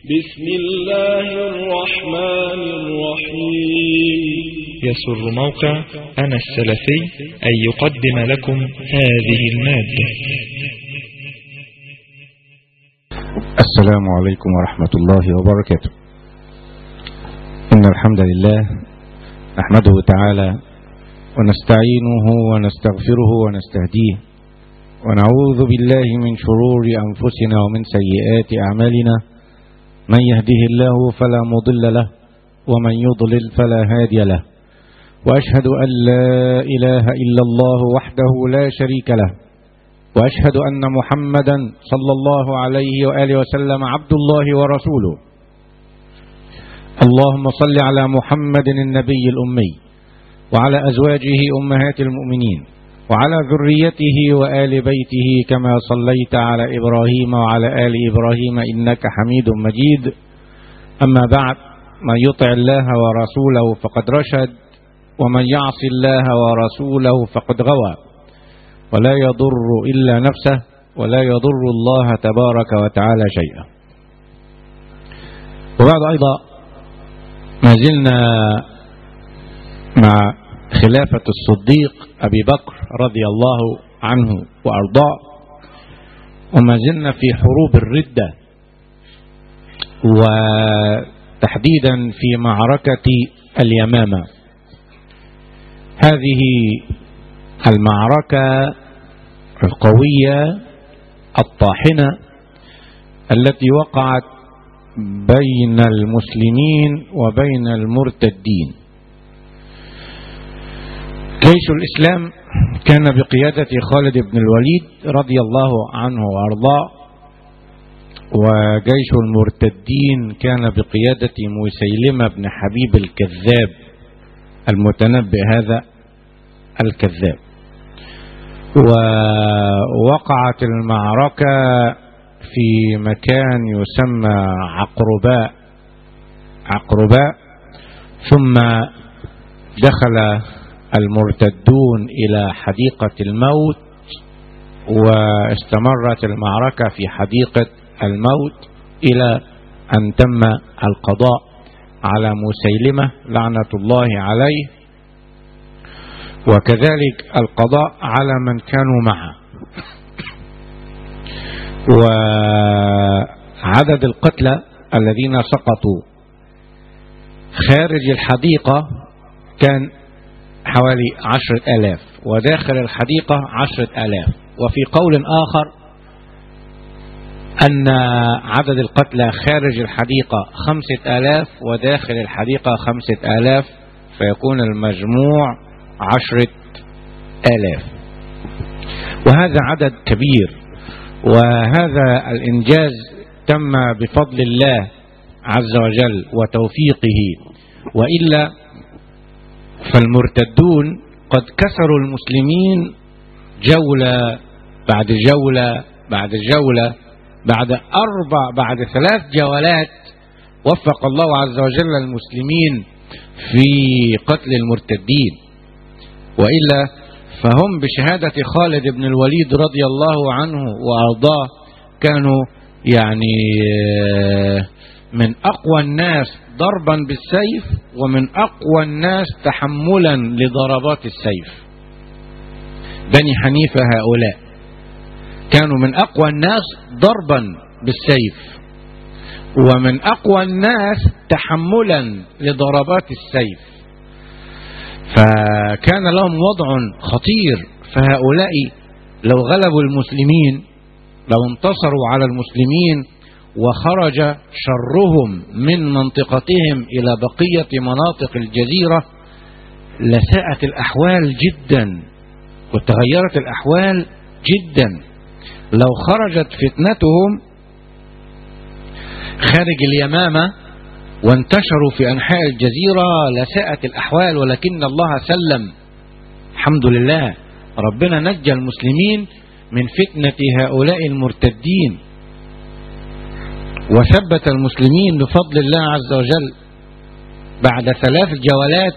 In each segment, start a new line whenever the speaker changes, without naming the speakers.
بسم الله الرحمن الرحيم
يسر موقع أنا السلفي أن يقدم لكم هذه المادة
السلام عليكم ورحمة الله وبركاته إن الحمد لله نحمده تعالى ونستعينه ونستغفره ونستهديه ونعوذ بالله من شرور أنفسنا ومن سيئات أعمالنا من يهده الله فلا مضل له ومن يضلل فلا هادي له وأشهد أن لا إله إلا الله وحده لا شريك له وأشهد أن محمدا صلى الله عليه وآله وسلم عبد الله ورسوله اللهم صل على محمد النبي الأمي وعلى أزواجه أمهات المؤمنين وعلى ذريته وآل بيته كما صليت على إبراهيم وعلى آل إبراهيم إنك حميد مجيد أما بعد من يطع الله ورسوله فقد رشد ومن يعص الله ورسوله فقد غوى ولا يضر إلا نفسه ولا يضر الله تبارك وتعالى شيئا وبعد أيضا ما زلنا مع خلافة الصديق أبي بكر رضي الله عنه وأرضاه وما زلنا في حروب الردة وتحديدا في معركة اليمامة هذه المعركة القوية الطاحنة التي وقعت بين المسلمين وبين المرتدين جيش الإسلام كان بقيادة خالد بن الوليد رضي الله عنه وأرضاه وجيش المرتدين كان بقيادة مسيلمة بن حبيب الكذاب المتنبئ هذا الكذاب ووقعت المعركة في مكان يسمى عقرباء عقرباء ثم دخل المرتدون إلى حديقة الموت واستمرت المعركة في حديقة الموت إلى أن تم القضاء على مسيلمة لعنة الله عليه وكذلك القضاء على من كانوا معه وعدد القتلى الذين سقطوا خارج الحديقة كان حوالي عشرة آلاف وداخل الحديقة عشرة آلاف وفي قول آخر أن عدد القتلى خارج الحديقة خمسة آلاف وداخل الحديقة خمسة آلاف فيكون المجموع عشرة آلاف وهذا عدد كبير وهذا الإنجاز تم بفضل الله عز وجل وتوفيقه وإلا فالمرتدون قد كسروا المسلمين جولة بعد جولة بعد جولة بعد أربع بعد ثلاث جولات وفق الله عز وجل المسلمين في قتل المرتدين وإلا فهم بشهادة خالد بن الوليد رضي الله عنه وأرضاه كانوا يعني من أقوى الناس ضربا بالسيف ومن أقوى الناس تحملا لضربات السيف بني حنيفة هؤلاء كانوا من أقوى الناس ضربا بالسيف ومن أقوى الناس تحملا لضربات السيف فكان لهم وضع خطير فهؤلاء لو غلبوا المسلمين لو انتصروا على المسلمين وخرج شرهم من منطقتهم إلى بقية مناطق الجزيرة لساءت الأحوال جدا وتغيرت الأحوال جدا لو خرجت فتنتهم خارج اليمامة وانتشروا في أنحاء الجزيرة لساءت الأحوال ولكن الله سلم الحمد لله ربنا نجى المسلمين من فتنة هؤلاء المرتدين وثبت المسلمين بفضل الله عز وجل بعد ثلاث جولات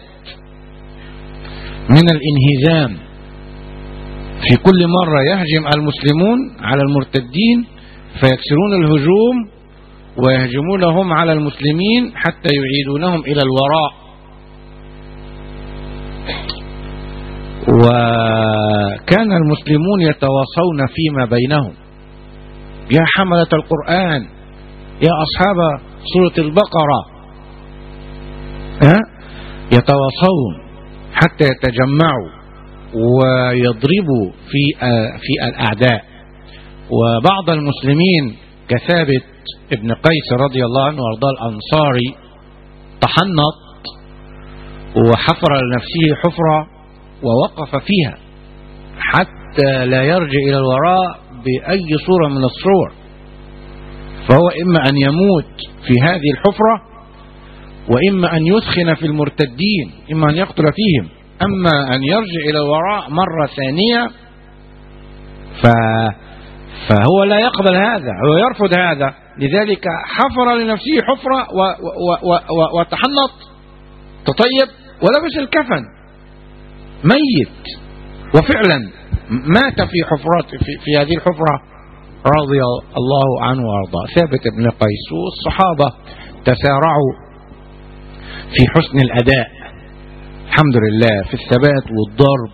من الانهزام في كل مرة يهجم المسلمون على المرتدين فيكسرون الهجوم ويهجمونهم على المسلمين حتى يعيدونهم إلى الوراء وكان المسلمون يتواصون فيما بينهم يا حملة القرآن يا أصحاب سورة البقرة ها يتواصون حتى يتجمعوا ويضربوا في في الأعداء وبعض المسلمين كثابت ابن قيس رضي الله عنه وارضاه الأنصاري تحنط وحفر لنفسه حفرة ووقف فيها حتى لا يرجع إلى الوراء بأي صورة من الصور فهو إما أن يموت في هذه الحفرة وإما أن يثخن في المرتدين إما أن يقتل فيهم أما أن يرجع إلى الوراء مرة ثانية ف فهو لا يقبل هذا هو يرفض هذا لذلك حفر لنفسه حفرة و و و وتحنط تطيب ولبس الكفن ميت وفعلا مات في حفرات في, في هذه الحفرة رضي الله عنه وارضاه ثابت بن قيس والصحابة تسارعوا في حسن الأداء الحمد لله في الثبات والضرب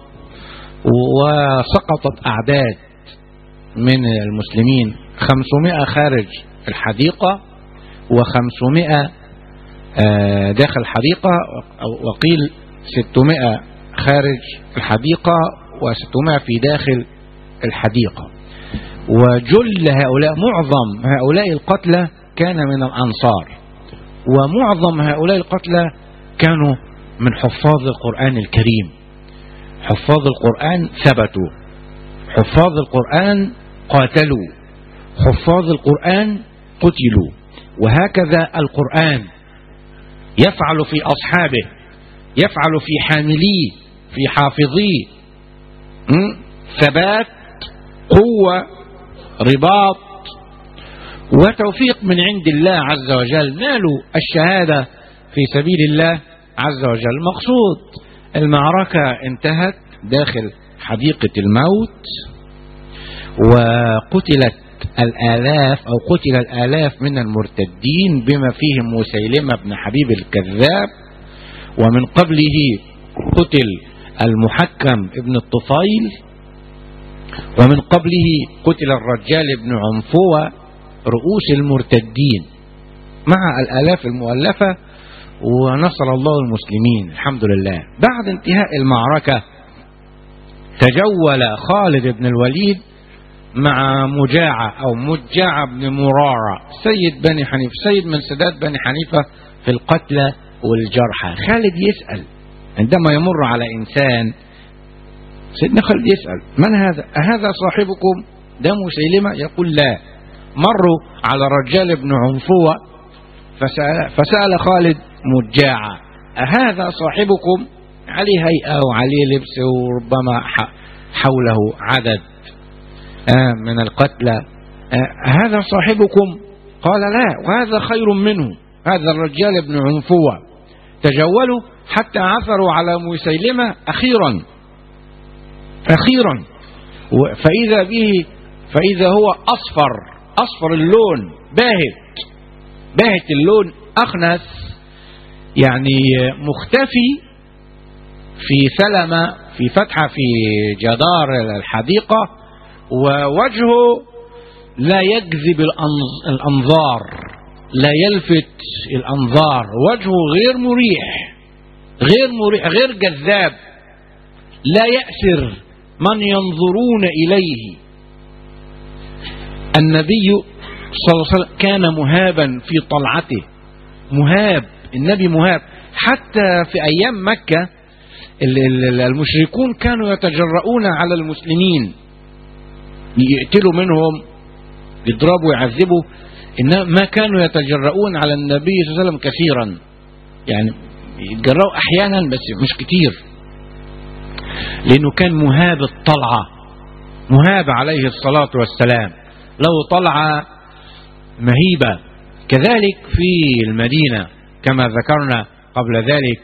وسقطت أعداد من المسلمين خمسمائة خارج الحديقة وخمسمائة داخل الحديقة وقيل ستمائة خارج الحديقة وستمائة في داخل الحديقة وجل هؤلاء معظم هؤلاء القتلى كان من الأنصار ومعظم هؤلاء القتلى كانوا من حفاظ القرآن الكريم حفاظ القرآن ثبتوا حفاظ القرآن قاتلوا حفاظ القرآن قتلوا وهكذا القرآن يفعل في أصحابه يفعل في حامليه في حافظيه ثبات قوة رباط وتوفيق من عند الله عز وجل نالوا الشهادة في سبيل الله عز وجل المقصود المعركة انتهت داخل حديقة الموت وقتلت الآلاف أو قتل الآلاف من المرتدين بما فيهم مسيلمة بن حبيب الكذاب ومن قبله قتل المحكم ابن الطفيل ومن قبله قتل الرجال بن عنفوة رؤوس المرتدين مع الآلاف المؤلفة ونصر الله المسلمين الحمد لله بعد انتهاء المعركة تجول خالد بن الوليد مع مجاعة أو مجاعة بن مرارة سيد بني حنيفة سيد من سادات بني حنيفة في القتلى والجرحى خالد يسأل عندما يمر على إنسان سيدنا خالد يسأل من هذا أهذا صاحبكم ده مسيلمة يقول لا مروا على الرجال بن عنفوة فسأل, فسأل خالد مجاعة أهذا صاحبكم عليه هيئة وعليه لبس وربما حوله عدد من القتلى هذا صاحبكم قال لا وهذا خير منه هذا الرجال ابن عنفوة تجولوا حتى عثروا على مسيلمة أخيرا أخيرا فإذا به فإذا هو أصفر أصفر اللون باهت باهت اللون أخنس يعني مختفي في سلمة في فتحة في جدار الحديقة ووجهه لا يجذب الأنظار لا يلفت الأنظار وجهه غير مريح غير مريح غير جذاب لا يأسر من ينظرون إليه النبي صلى الله عليه وسلم كان مهابا في طلعته مهاب النبي مهاب حتى في أيام مكة المشركون كانوا يتجرؤون على المسلمين يقتلوا منهم يضربوا ويعذبوا إنما ما كانوا يتجرؤون على النبي صلى الله عليه وسلم كثيرا يعني يتجرؤوا أحيانا بس مش كتير لأنه كان مهاب الطلعة مهاب عليه الصلاة والسلام له طلعة مهيبة كذلك في المدينة كما ذكرنا قبل ذلك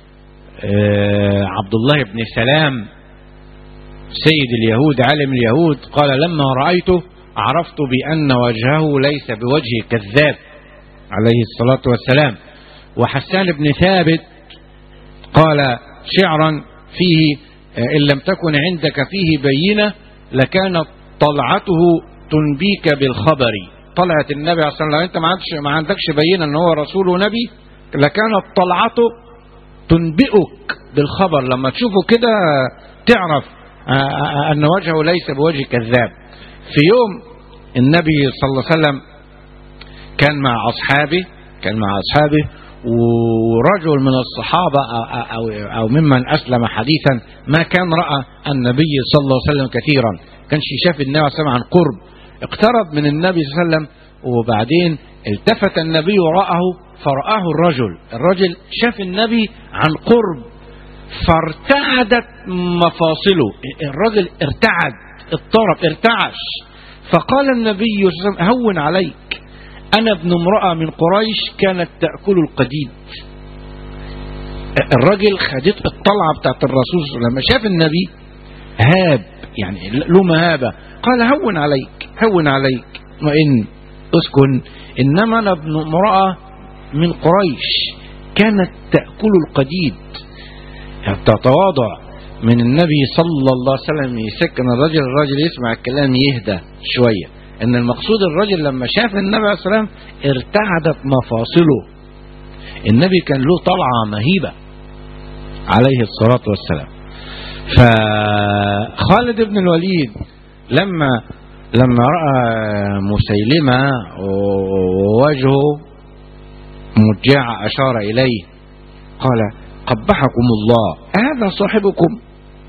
عبد الله بن سلام سيد اليهود عالم اليهود قال لما رأيته عرفت بأن وجهه ليس بوجه كذاب عليه الصلاة والسلام وحسان بن ثابت قال شعرا فيه إن لم تكن عندك فيه بينة لكانت طلعته تنبيك بالخبر طلعت النبي عليه الصلاة والسلام لو أنت ما عندكش, ما عندكش بينة أن هو رسول ونبي لكانت طلعته تنبئك بالخبر لما تشوفه كده تعرف أن وجهه ليس بوجه كذاب في يوم النبي صلى الله عليه وسلم كان مع أصحابه كان مع أصحابه ورجل من الصحابة أو, أو, أو ممن أسلم حديثا ما كان رأى النبي صلى الله عليه وسلم كثيرا كانش شاف النبي صلى الله عليه وسلم عن قرب اقترب من النبي صلى الله عليه وسلم وبعدين التفت النبي ورآه فرآه الرجل الرجل شاف النبي عن قرب فارتعدت مفاصله الرجل ارتعد اضطرب ارتعش فقال النبي صلى الله عليه وسلم هون عليك أنا ابن امرأة من قريش كانت تأكل القديد الراجل خدت الطلعة بتاعت الرسول صلى الله عليه وسلم لما شاف النبي هاب يعني له مهابة قال هون عليك هون عليك وإن اسكن إنما أنا ابن امرأة من قريش كانت تأكل القديد تتواضع من النبي صلى الله عليه وسلم يسكن الرجل الرجل يسمع الكلام يهدى شوية ان المقصود الرجل لما شاف النبي عليه الصلاة والسلام ارتعدت مفاصله النبي كان له طلعة مهيبة عليه الصلاة والسلام فخالد بن الوليد لما لما رأى مسيلمة ووجهه مجاع أشار إليه قال قبحكم الله هذا صاحبكم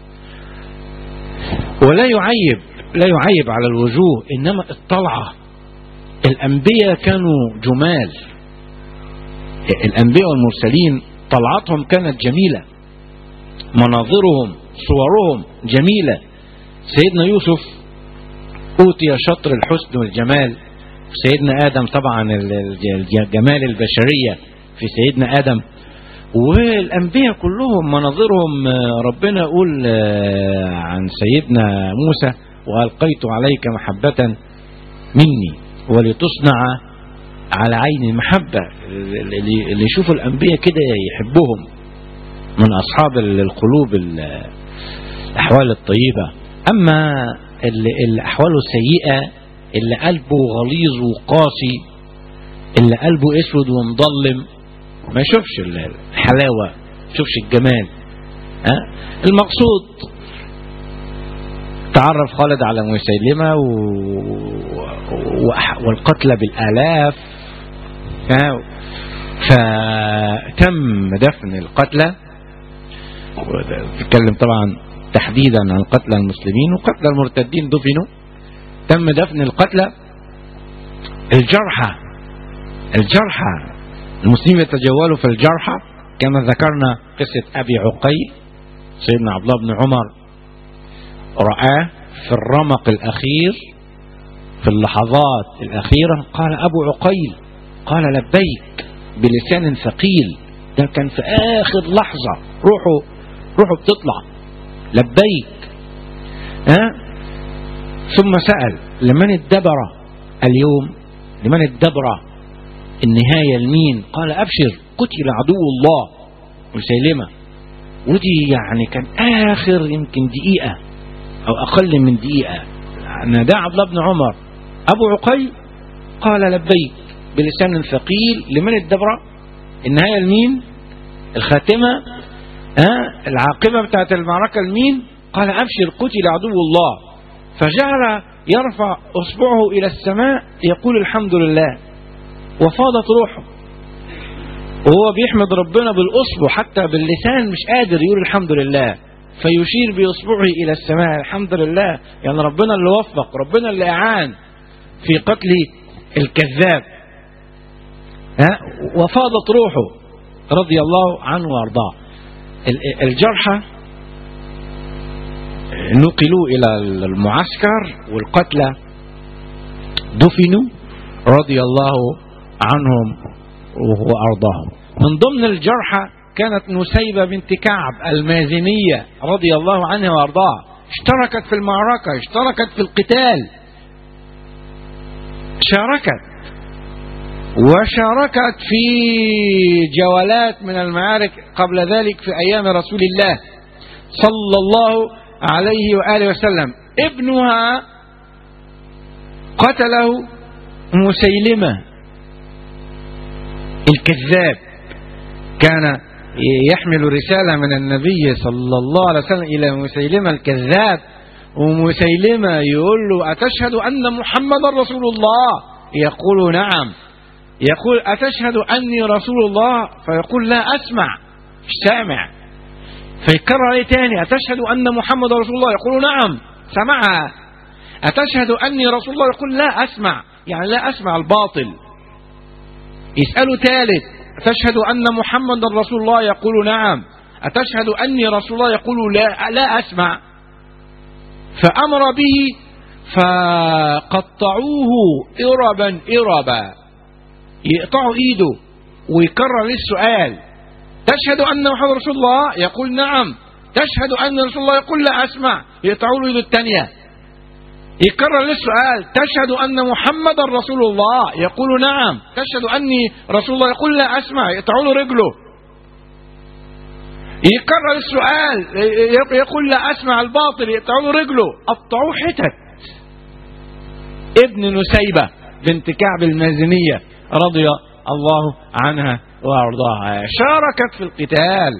ولا يعيب لا يعيب على الوجوه إنما الطلعة الأنبياء كانوا جمال الأنبياء والمرسلين طلعتهم كانت جميلة مناظرهم صورهم جميلة سيدنا يوسف أوتي شطر الحسن والجمال سيدنا آدم طبعا الجمال البشرية في سيدنا آدم والأنبياء كلهم مناظرهم ربنا يقول عن سيدنا موسى وألقيت عليك محبة مني ولتصنع على عين المحبة اللي يشوفوا الأنبياء كده يحبهم من أصحاب القلوب الأحوال الطيبة أما الأحوال السيئة اللي قلبه غليظ وقاسي اللي قلبه اسود ومظلم ما يشوفش الحلاوة ما يشوفش الجمال أه؟ المقصود تعرف خالد على مسيلمة و... و... والقتل بالآلاف فتم دفن القتلى تتكلم طبعا تحديدا عن قتلى المسلمين وقتلى المرتدين دفنوا تم دفن القتلى الجرحى الجرحى المسلمين يتجولوا في الجرحى كما ذكرنا قصة أبي عقيل سيدنا عبد الله بن عمر رآه في الرمق الأخير في اللحظات الأخيرة قال أبو عقيل قال لبيك بلسان ثقيل ده كان في آخر لحظة روحه روحه بتطلع لبيك ها ثم سأل لمن الدبر اليوم لمن الدبر النهاية لمين قال أبشر قتل عدو الله مسيلمة ودي يعني كان آخر يمكن دقيقة أو أقل من دقيقة نادى عبد الله بن عمر أبو عقيل قال لبيك بلسان ثقيل لمن الدبرة النهاية لمين الخاتمة ها العاقبة بتاعت المعركة لمين قال أبشر قتل عدو الله فجعل يرفع أصبعه إلى السماء يقول الحمد لله وفاضت روحه وهو بيحمد ربنا بالأصبع حتى باللسان مش قادر يقول الحمد لله فيشير بإصبعه إلى السماء الحمد لله يعني ربنا اللي وفق ربنا اللي أعان في قتل الكذاب ها وفاضت روحه رضي الله عنه وارضاه الجرحى نقلوا إلى المعسكر والقتلى دفنوا رضي الله عنهم وأرضاهم من ضمن الجرحى كانت نسيبة بنت كعب المازنية رضي الله عنها وارضاها اشتركت في المعركة اشتركت في القتال شاركت وشاركت في جولات من المعارك قبل ذلك في أيام رسول الله صلى الله عليه وآله وسلم ابنها قتله مسيلمة الكذاب كان يحمل رسالة من النبي صلى الله عليه وسلم إلى مسيلمة الكذاب ومسيلمة يقول له أتشهد أن محمد رسول الله يقول نعم يقول أتشهد أني رسول الله فيقول لا أسمع مش سامع فيكرر عليه تاني أتشهد أن محمد رسول الله يقول نعم سمعها أتشهد أني رسول الله يقول لا أسمع يعني لا أسمع الباطل يسأله ثالث أتشهد أن محمد رسول الله يقول نعم أتشهد أني رسول الله يقول لا, لا أسمع فأمر به فقطعوه إربا إربا يقطعوا إيده ويكرر السؤال تشهد أن محمد رسول الله يقول نعم تشهد أن رسول الله يقول لا أسمع يقطعوا له إيده الثانية يكرر السؤال تشهد أن محمد رسول الله يقول نعم تشهد أني رسول الله يقول لا أسمع يقطعوا له رجله يكرر السؤال يقول لا أسمع الباطل يقطعوا له رجله قطعوه حتت ابن نسيبة بنت كعب المازنية رضي الله عنها وأرضاها شاركت في القتال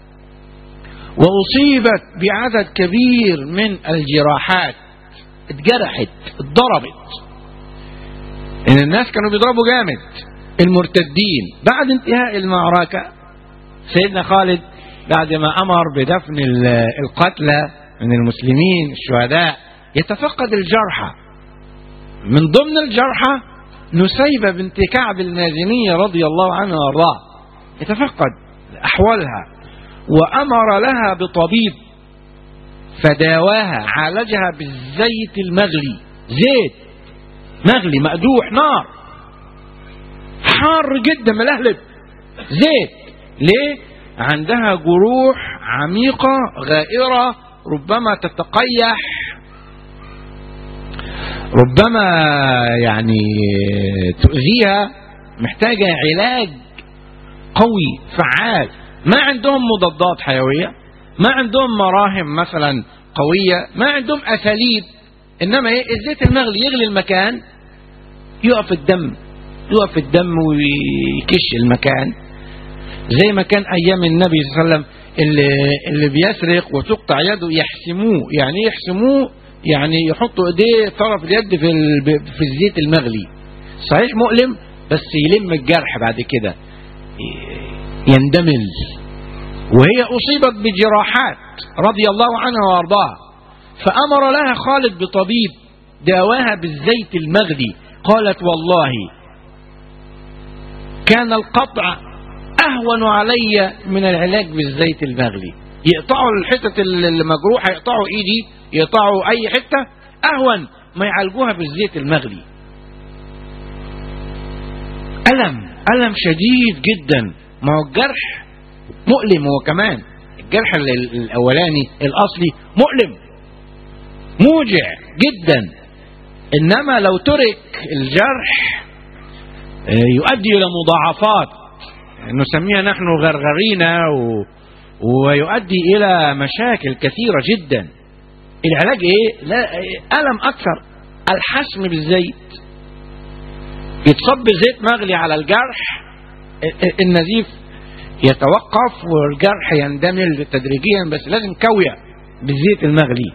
وأصيبت بعدد كبير من الجراحات اتجرحت اتضربت ان الناس كانوا بيضربوا جامد المرتدين بعد انتهاء المعركة سيدنا خالد بعد ما امر بدفن القتلى من المسلمين الشهداء يتفقد الجرحى من ضمن الجرحى نسيبة بنت كعب المازنية رضي الله عنها وارضاها يتفقد أحوالها وأمر لها بطبيب فداواها عالجها بالزيت المغلي زيت مغلي مقدوح نار حار جدا ملهلب زيت ليه عندها جروح عميقة غائرة ربما تتقيح ربما يعني تؤذيها محتاجة علاج قوي فعال ما عندهم مضادات حيوية ما عندهم مراهم مثلا قوية ما عندهم أساليب إنما إيه الزيت المغلي يغلي المكان يقف الدم يقف الدم ويكش المكان زي ما كان أيام النبي صلى الله عليه وسلم اللي, اللي بيسرق وتقطع يده يحسموه يعني يحسموه يعني يحطوا ايديه طرف اليد في في الزيت المغلي صحيح مؤلم بس يلم الجرح بعد كده يندمل وهي أصيبت بجراحات رضي الله عنها وأرضاها فأمر لها خالد بطبيب داواها بالزيت المغلي قالت والله كان القطع أهون علي من العلاج بالزيت المغلي يقطعوا الحتة المجروحة يقطعوا إيدي يقطعوا أي حتة أهون ما يعالجوها بالزيت المغلي ألم ألم شديد جدا ما هو الجرح مؤلم هو كمان الجرح الأولاني الأصلي مؤلم موجع جدا إنما لو ترك الجرح يؤدي إلى مضاعفات نسميها نحن غرغرينا و... ويؤدي إلى مشاكل كثيرة جدا العلاج إيه؟ لا ألم أكثر الحسم بالزيت يتصب زيت مغلي على الجرح النزيف يتوقف والجرح يندمل تدريجيا بس لازم كوية بالزيت المغلي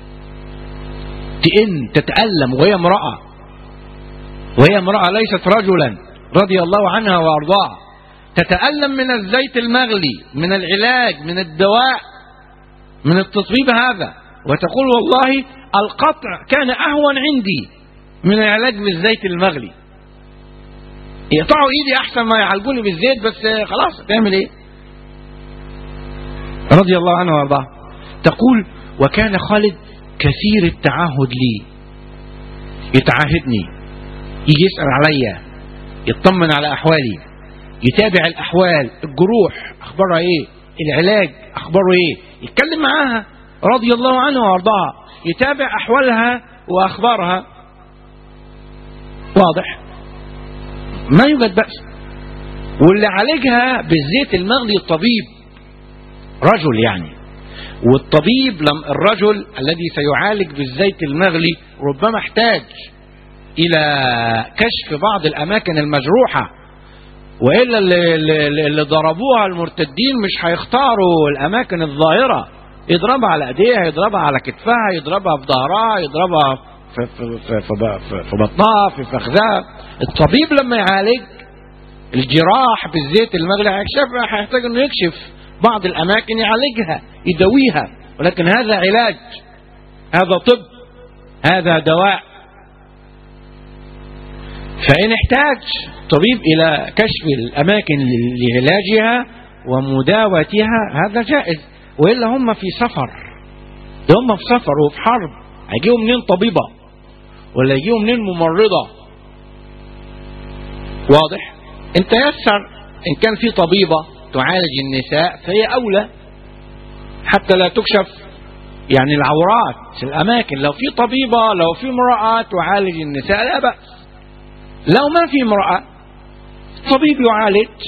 تئن تتألم وهي امرأة وهي امرأة ليست رجلا رضي الله عنها وأرضاها تتألم من الزيت المغلي من العلاج من الدواء من التطبيب هذا وتقول والله القطع كان أهون عندي من العلاج بالزيت المغلي يقطعوا ايدي احسن ما يعالجوني بالزيت بس خلاص تعمل ايه رضي الله عنه وارضاه تقول وكان خالد كثير التعهد لي يتعاهدني يجي يسأل عليا يطمن على احوالي يتابع الاحوال الجروح اخبارها ايه العلاج اخباره ايه يتكلم معاها رضي الله عنه وارضاها يتابع احوالها واخبارها واضح ما يوجد بأس واللي عالجها بالزيت المغلي الطبيب رجل يعني والطبيب لم الرجل الذي سيعالج بالزيت المغلي ربما احتاج الى كشف بعض الاماكن المجروحه والا اللي, اللي, اللي ضربوها المرتدين مش هيختاروا الاماكن الظاهره يضربها على ايديها يضربها على كتفها يضربها في ظهرها يضربها في, في, في, في, في, في بطنها في فخذها الطبيب لما يعالج الجراح بالزيت المغلي هيكشف هيحتاج انه يكشف بعض الاماكن يعالجها يدويها ولكن هذا علاج هذا طب هذا دواء فإن احتاج طبيب إلى كشف الأماكن لعلاجها ومداوتها هذا جائز وإلا هم في سفر هم في سفر وفي حرب هيجيهم منين طبيبة ولا يجيهم منين ممرضة واضح انت يسر ان كان في طبيبة تعالج النساء فهي أولى حتى لا تكشف يعني العورات في الأماكن لو في طبيبة لو في امرأة تعالج النساء لا بأس لو ما في امرأة طبيب يعالج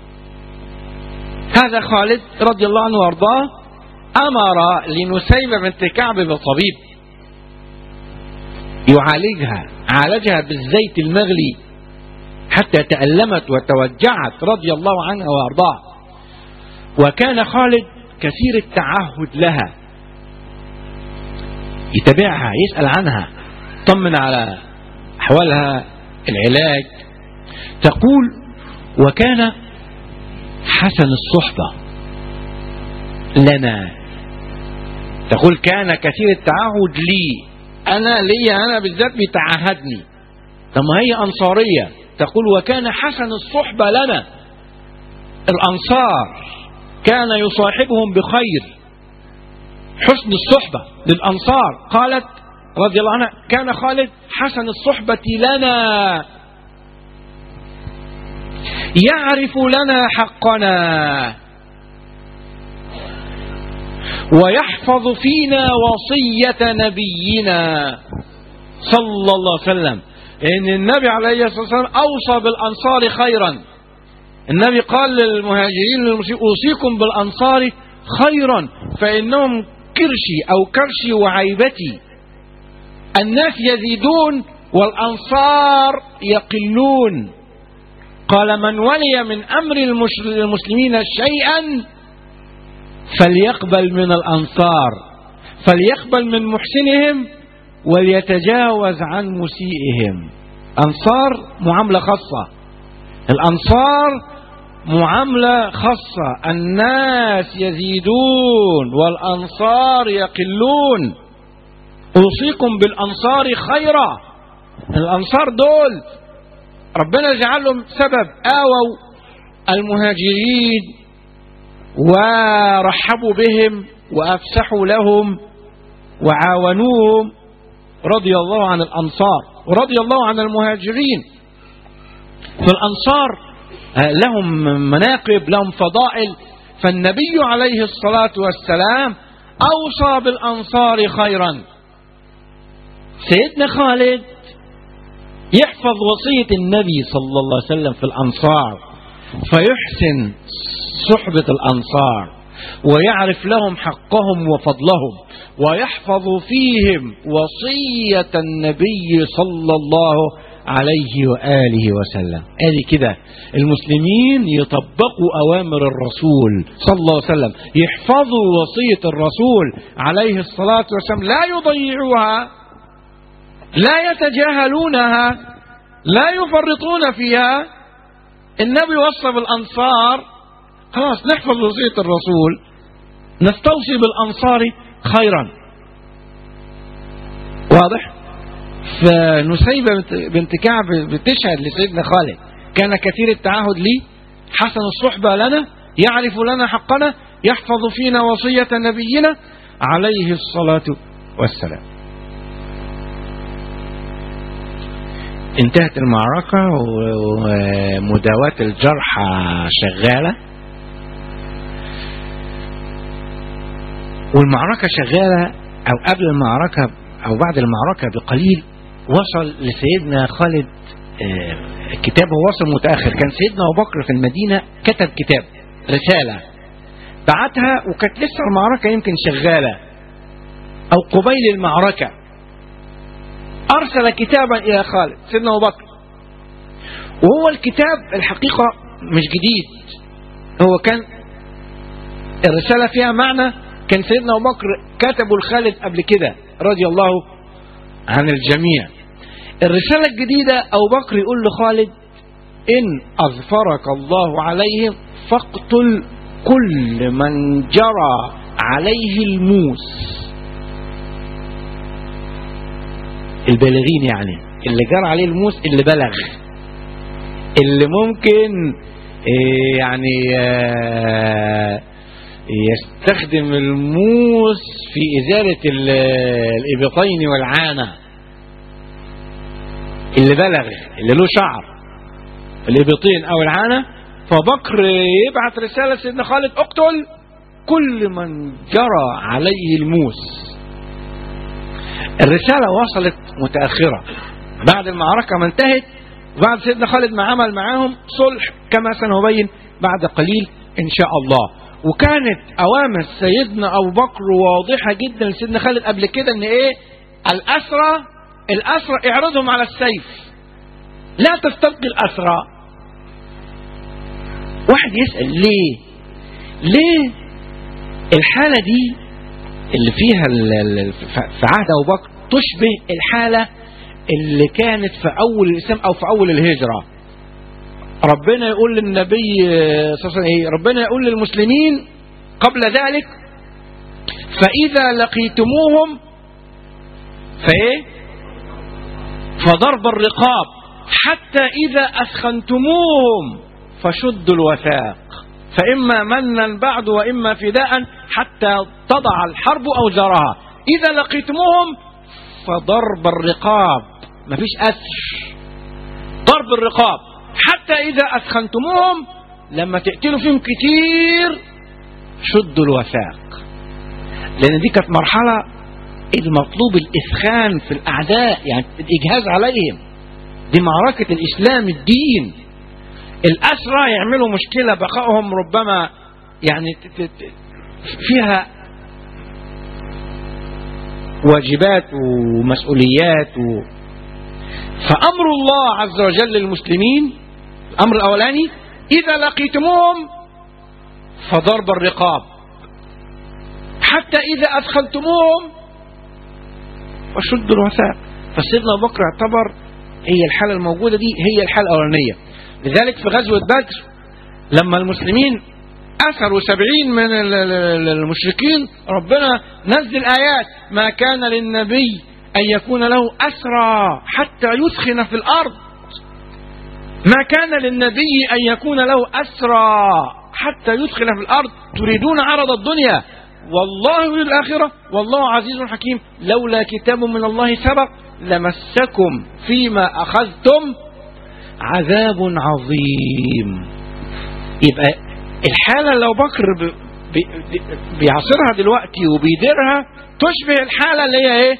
هذا خالد رضي الله عنه وارضاه أمر لنسيبة بنت كعب بطبيب يعالجها عالجها بالزيت المغلي حتى تألمت وتوجعت رضي الله عنها وارضاه وكان خالد كثير التعهد لها يتابعها يسأل عنها طمن على أحوالها العلاج تقول وكان حسن الصحبة لنا تقول كان كثير التعهد لي أنا لي أنا بالذات بيتعهدني طب ما هي أنصارية تقول وكان حسن الصحبة لنا الأنصار كان يصاحبهم بخير حسن الصحبة للأنصار قالت رضي الله عنها كان خالد حسن الصحبة لنا يعرف لنا حقنا ويحفظ فينا وصية نبينا صلى الله عليه وسلم إن النبي عليه الصلاة والسلام أوصى بالأنصار خيرا النبي قال للمهاجرين للمسلمين أوصيكم بالأنصار خيرا فإنهم كرشي أو كرشي وعيبتي الناس يزيدون والأنصار يقلون قال من ولي من أمر المسلمين شيئا فليقبل من الأنصار فليقبل من محسنهم وليتجاوز عن مسيئهم أنصار معاملة خاصة الأنصار معاملة خاصة الناس يزيدون والأنصار يقلون أوصيكم بالأنصار خيرا الأنصار دول ربنا جعلهم سبب آووا المهاجرين ورحبوا بهم وأفسحوا لهم وعاونوهم رضي الله عن الأنصار ورضي الله عن المهاجرين فالأنصار لهم مناقب لهم فضائل فالنبي عليه الصلاة والسلام أوصى بالأنصار خيرا سيدنا خالد يحفظ وصية النبي صلى الله عليه وسلم في الأنصار فيحسن صحبة الأنصار ويعرف لهم حقهم وفضلهم ويحفظ فيهم وصية النبي صلى الله عليه وآله وسلم ادي كده المسلمين يطبقوا أوامر الرسول صلى الله عليه وسلم يحفظوا وصية الرسول عليه الصلاة والسلام لا يضيعوها لا يتجاهلونها لا يفرطون فيها النبي وصى بالأنصار خلاص نحفظ وصية الرسول نستوصي بالأنصار خيرا واضح فنسيبة بنت كعب بتشهد لسيدنا خالد كان كثير التعهد لي حسن الصحبة لنا يعرف لنا حقنا يحفظ فينا وصية نبينا عليه الصلاة والسلام انتهت المعركة ومداواة الجرحى شغالة والمعركة شغالة أو قبل المعركة أو بعد المعركة بقليل وصل لسيدنا خالد الكتاب هو وصل متأخر كان سيدنا أبو بكر في المدينة كتب كتاب رسالة بعتها وكانت لسه المعركة يمكن شغالة أو قبيل المعركة أرسل كتابا إلى خالد سيدنا أبو بكر وهو الكتاب الحقيقة مش جديد هو كان الرسالة فيها معنى كان سيدنا أبو بكر كتبه لخالد قبل كده رضي الله عن الجميع الرسالة الجديدة أبو بكر يقول لخالد إن أظفرك الله عليهم فاقتل كل من جرى عليه الموس البالغين يعني اللي جرى عليه الموس اللي بلغ اللي ممكن إيه يعني آه يستخدم الموس في إزالة الإبطين والعانة اللي بلغ اللي له شعر الإبطين أو العانة فبكر يبعث رسالة سيدنا خالد اقتل كل من جرى عليه الموس الرسالة وصلت متأخرة بعد المعركة ما انتهت وبعد سيدنا خالد ما عمل معاهم صلح كما سنبين بعد قليل إن شاء الله وكانت أوامر سيدنا أبو بكر واضحة جدا لسيدنا خالد قبل كده إن إيه الأسرى الأسرى اعرضهم على السيف لا تستلقي الأسرى واحد يسأل ليه ليه الحالة دي اللي فيها في عهد أبو بكر تشبه الحالة اللي كانت في أول الإسلام أو في أول الهجرة ربنا يقول للنبي صلى الله عليه وسلم إيه ربنا يقول للمسلمين قبل ذلك فإذا لقيتموهم فإيه فضرب الرقاب حتى إذا أثخنتموهم فشدوا الوثاق فإما منا بعد وإما فداء حتى تضع الحرب أوزارها إذا لقيتموهم فضرب الرقاب مفيش أسر ضرب الرقاب حتى إذا أثخنتموهم لما تقتلوا فيهم كتير شدوا الوثاق لأن دي كانت مرحلة المطلوب الإسخان في الأعداء يعني الإجهاز عليهم دي معركة الإسلام الدين الأسرى يعملوا مشكلة بقائهم ربما يعني فيها واجبات ومسؤوليات و... فأمر الله عز وجل للمسلمين الأمر الأولاني إذا لقيتموهم فضرب الرقاب حتى إذا أدخلتموهم فشدوا الوثاق فسيدنا أبو بكر اعتبر هي الحالة الموجودة دي هي الحالة الأولانية لذلك في غزوة بدر لما المسلمين أسروا سبعين من المشركين ربنا نزل آيات ما كان للنبي أن يكون له أسرى حتى يسخن في الأرض ما كان للنبي أن يكون له أسرى حتى يسخن في الأرض تريدون عرض الدنيا والله يريد الآخرة والله عزيز حكيم لولا كتاب من الله سبق لمسكم فيما أخذتم عذاب عظيم يبقى الحالة لو بكر بيعصرها دلوقتي وبيديرها تشبه الحالة اللي هي ايه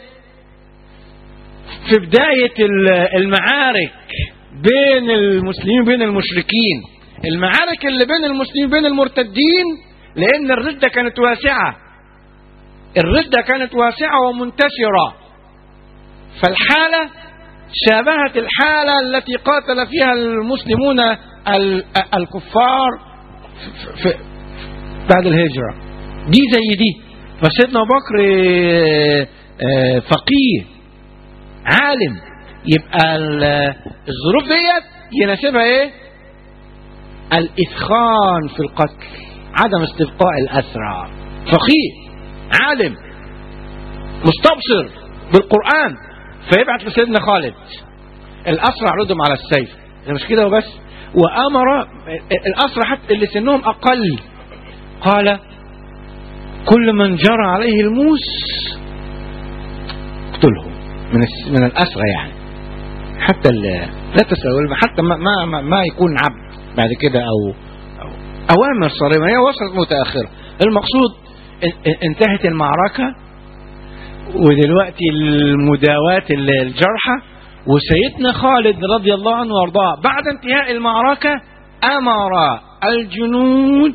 في بداية المعارك بين المسلمين وبين المشركين المعارك اللي بين المسلمين وبين المرتدين لأن الردة كانت واسعة الردة كانت واسعة ومنتشرة فالحالة شابهت الحالة التي قاتل فيها المسلمون الكفار في بعد الهجرة دي زي دي فسيدنا أبو بكر فقيه عالم يبقى الظروف ديت يناسبها ايه الإثخان في القتل عدم استبقاء الأسرى فقيه عالم مستبصر بالقرآن فيبعت لسيدنا خالد الأسرى عرضهم على السيف مش كده وبس وأمر الأسرى حتى اللي سنهم أقل قال كل من جرى عليه الموس اقتله من من الأسرى يعني حتى لا تسأل حتى ما, ما, ما يكون عبد بعد كده أو, أو أوامر صارمة هي وصلت متأخرة المقصود انتهت المعركة ودلوقتي المداواة الجرحى وسيدنا خالد رضي الله عنه وارضاه بعد انتهاء المعركة أمر الجنود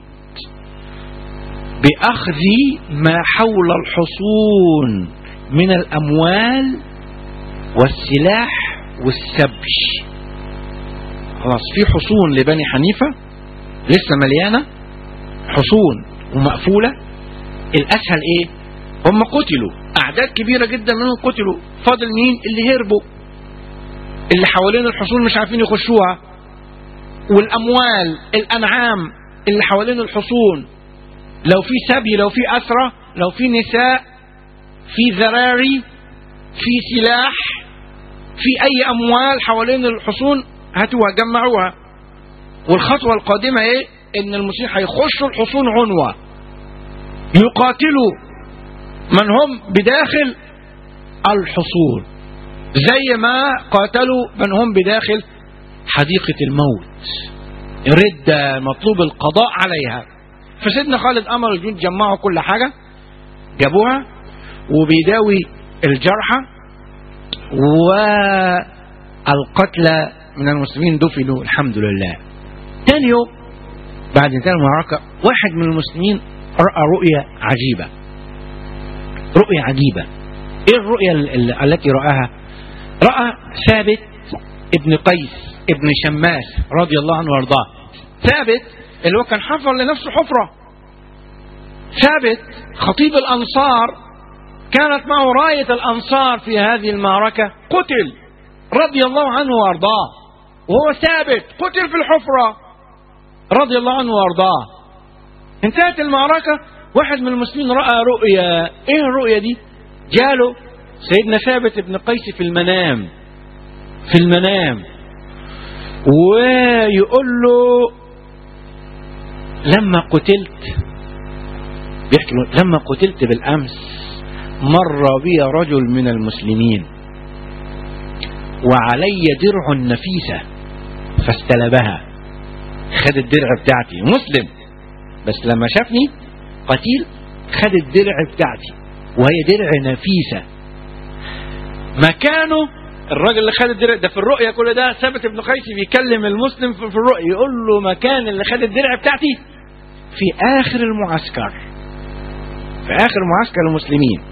بأخذ ما حول الحصون من الأموال والسلاح والسبش خلاص في حصون لبني حنيفة لسه مليانة حصون ومقفولة الأسهل إيه هم قتلوا أعداد كبيرة جدا منهم قتلوا فاضل مين اللي هربوا اللي حوالين الحصون مش عارفين يخشوها والأموال الأنعام اللي حوالين الحصون لو في سبي لو في أسرة لو في نساء في ذراري في سلاح في أي أموال حوالين الحصون هاتوها جمعوها والخطوة القادمة إيه إن المسلمين هيخشوا الحصون عنوة يقاتلوا من هم بداخل الحصون زي ما قاتلوا من هم بداخل حديقة الموت ردة مطلوب القضاء عليها فسيدنا خالد أمر الجنود جمعوا كل حاجة جابوها وبيداوي الجرحى والقتلى من المسلمين دفنوا الحمد لله تاني يوم بعد انتهاء المعركة واحد من المسلمين رأى رؤية عجيبة رؤية عجيبة ايه الرؤية التي رآها رأى ثابت ابن قيس ابن شماس رضي الله عنه وارضاه ثابت اللي هو كان حفر لنفسه حفرة ثابت خطيب الأنصار كانت معه راية الأنصار في هذه المعركة قتل رضي الله عنه وارضاه وهو ثابت قتل في الحفرة رضي الله عنه وارضاه انتهت المعركة واحد من المسلمين رأى رؤيا ايه الرؤيا دي جاله سيدنا ثابت بن قيس في المنام في المنام ويقول له لما قتلت بيحكي له لما قتلت بالأمس مر بي رجل من المسلمين وعلي درع نفيسة فاستلبها خد الدرع بتاعتي مسلم بس لما شافني قتيل خد الدرع بتاعتي وهي درع نفيسة مكانه الراجل اللي خد الدرع ده في الرؤية كل ده ثابت ابن قيس بيكلم المسلم في الرؤية يقول له مكان اللي خد الدرع بتاعتي في آخر المعسكر في آخر معسكر المسلمين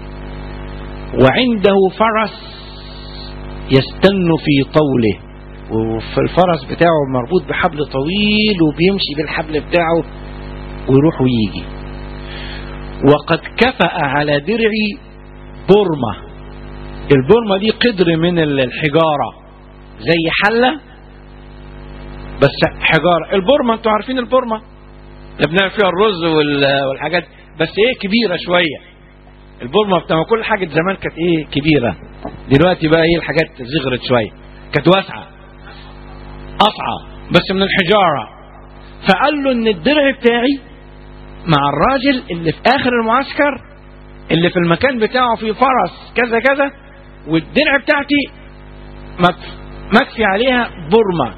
وعنده فرس يستن في طوله وفي الفرس بتاعه مربوط بحبل طويل وبيمشي بالحبل بتاعه ويروح ويجي وقد كفأ على درعي برمة البرمة دي قدر من الحجارة زي حلة بس حجارة البرمة انتوا عارفين البرمة اللي بنعمل فيها الرز والحاجات بس ايه كبيرة شوية البرمة بتاع كل حاجة زمان كانت ايه كبيرة دلوقتي بقى ايه الحاجات صغرت شوية كانت واسعة قطعة بس من الحجارة فقال له ان الدرع بتاعي مع الراجل اللي في اخر المعسكر اللي في المكان بتاعه في فرس كذا كذا والدرع بتاعتي مكفي عليها برمة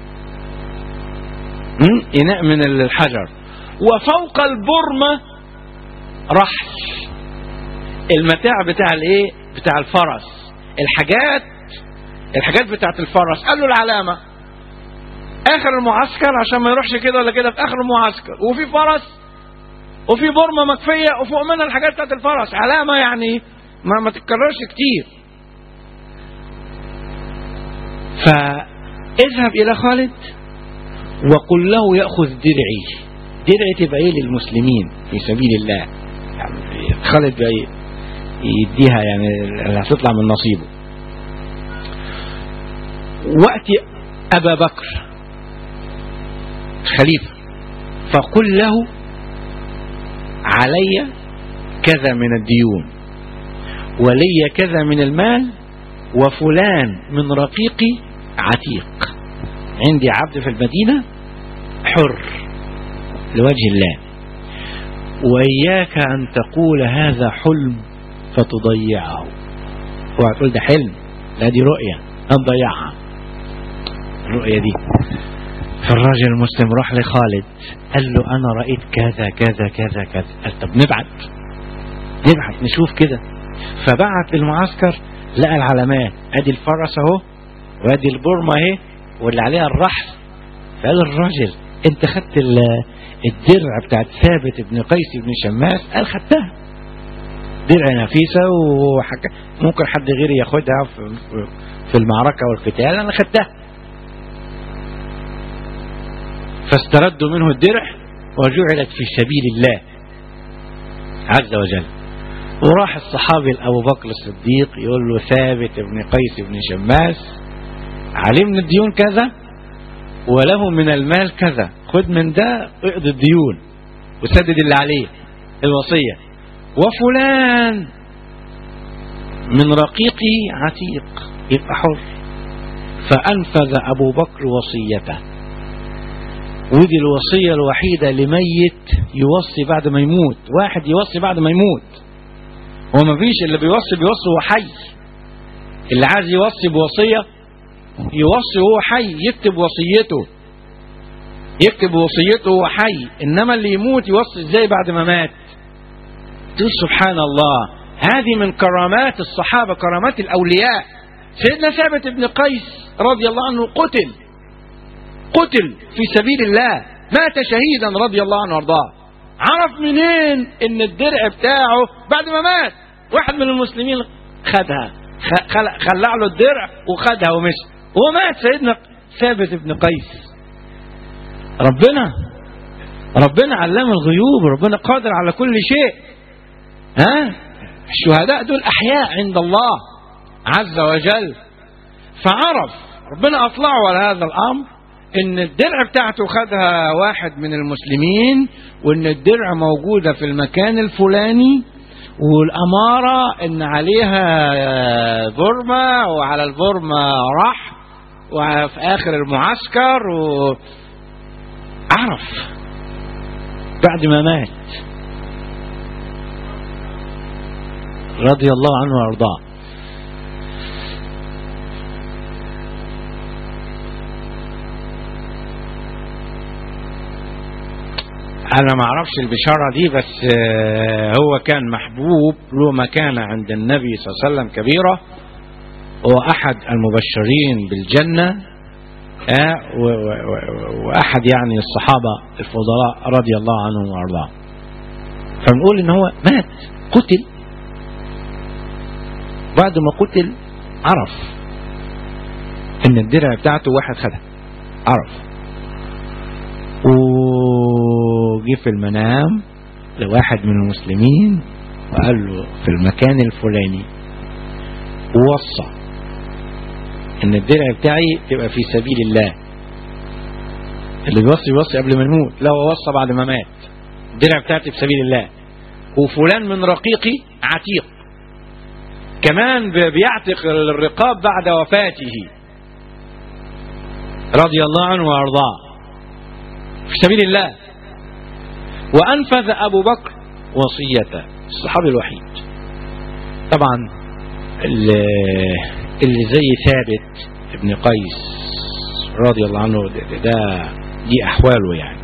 إناء من الحجر وفوق البرمة رحل المتاع بتاع الايه بتاع الفرس الحاجات الحاجات بتاعت الفرس قال له العلامة اخر المعسكر عشان ما يروحش كده ولا كده في اخر المعسكر وفي فرس وفي برمة مكفية وفوق منها الحاجات بتاعت الفرس علامة يعني ما ما تتكررش كتير فاذهب الى خالد وقل له ياخذ درعي درعي تبقى ايه للمسلمين في سبيل الله يعني خالد بقى يديها يعني اللي هتطلع من نصيبه وقت ابا بكر خليفه فقل له علي كذا من الديون ولي كذا من المال وفلان من رقيقي عتيق عندي عبد في المدينة حر لوجه الله وإياك أن تقول هذا حلم فتضيعه وهتقول ده حلم لا دي رؤية هنضيعها الرؤية دي فالراجل المسلم راح لخالد قال له أنا رأيت كذا كذا كذا كذا قال طب نبعت نبعت نشوف كده فبعت للمعسكر لقى العلامات ادي الفرس اهو وادي البرمة اهي واللي عليها الرحل فقال الراجل انت خدت ال- الدرع بتاعت ثابت بن قيس بن شماس قال خدتها درع نفيسة وحك... ممكن حد غيري ياخدها في, في- في المعركة والقتال انا خدتها فاستردوا منه الدرع وجعلت في سبيل الله عز وجل وراح الصحابي لأبو بكر الصديق يقول له ثابت بن قيس بن شماس علمنا الديون كذا وله من المال كذا خد من ده اقضي الديون وسدد اللي عليه الوصية وفلان من رقيقه عتيق يبقى حر فأنفذ أبو بكر وصيته ودي الوصية الوحيدة لميت يوصي بعد ما يموت واحد يوصي بعد ما يموت هو ما فيش اللي بيوصي بيوصي وهو حي اللي عايز يوصي بوصية يوصي وهو حي يكتب وصيته يكتب وصيته وهو حي انما اللي يموت يوصي ازاي بعد ما مات تقول سبحان الله هذه من كرامات الصحابة كرامات الأولياء سيدنا ثابت بن قيس رضي الله عنه قتل قتل في سبيل الله مات شهيدا رضي الله عنه وارضاه عرف منين ان الدرع بتاعه بعد ما مات واحد من المسلمين خدها خ- خل- خلع له الدرع وخدها ومشي ومات سيدنا ثابت بن قيس ربنا ربنا علام الغيوب ربنا قادر على كل شيء ها الشهداء دول احياء عند الله عز وجل فعرف ربنا اطلعه على هذا الامر ان الدرع بتاعته خدها واحد من المسلمين وان الدرع موجوده في المكان الفلاني والاماره ان عليها برمه وعلى البرمه رح وفي اخر المعسكر و... عرف بعد ما مات رضي الله عنه وارضاه انا ما اعرفش البشاره دي بس آه، هو كان محبوب له مكانه عند النبي صلى الله عليه وسلم كبيره هو احد المبشرين بالجنه آه، و- و- و- واحد يعني الصحابه الفضلاء رضي الله عنهم وارضاهم فنقول ان هو مات قتل بعد ما قتل عرف ان الدرع بتاعته واحد خدها عرف وجي في المنام لواحد من المسلمين وقال له في المكان الفلاني ووصى ان الدرع بتاعي تبقى في سبيل الله اللي بيوصي بيوصي قبل ما يموت لا هو وصى بعد ما مات الدرع بتاعتي في سبيل الله وفلان من رقيقي عتيق كمان ب- بيعتق الرقاب بعد وفاته رضي الله عنه وارضاه في سبيل الله وأنفذ أبو بكر وصيته الصحابي الوحيد طبعا اللي, اللي زي ثابت ابن قيس رضي الله عنه ده, ده دي أحواله يعني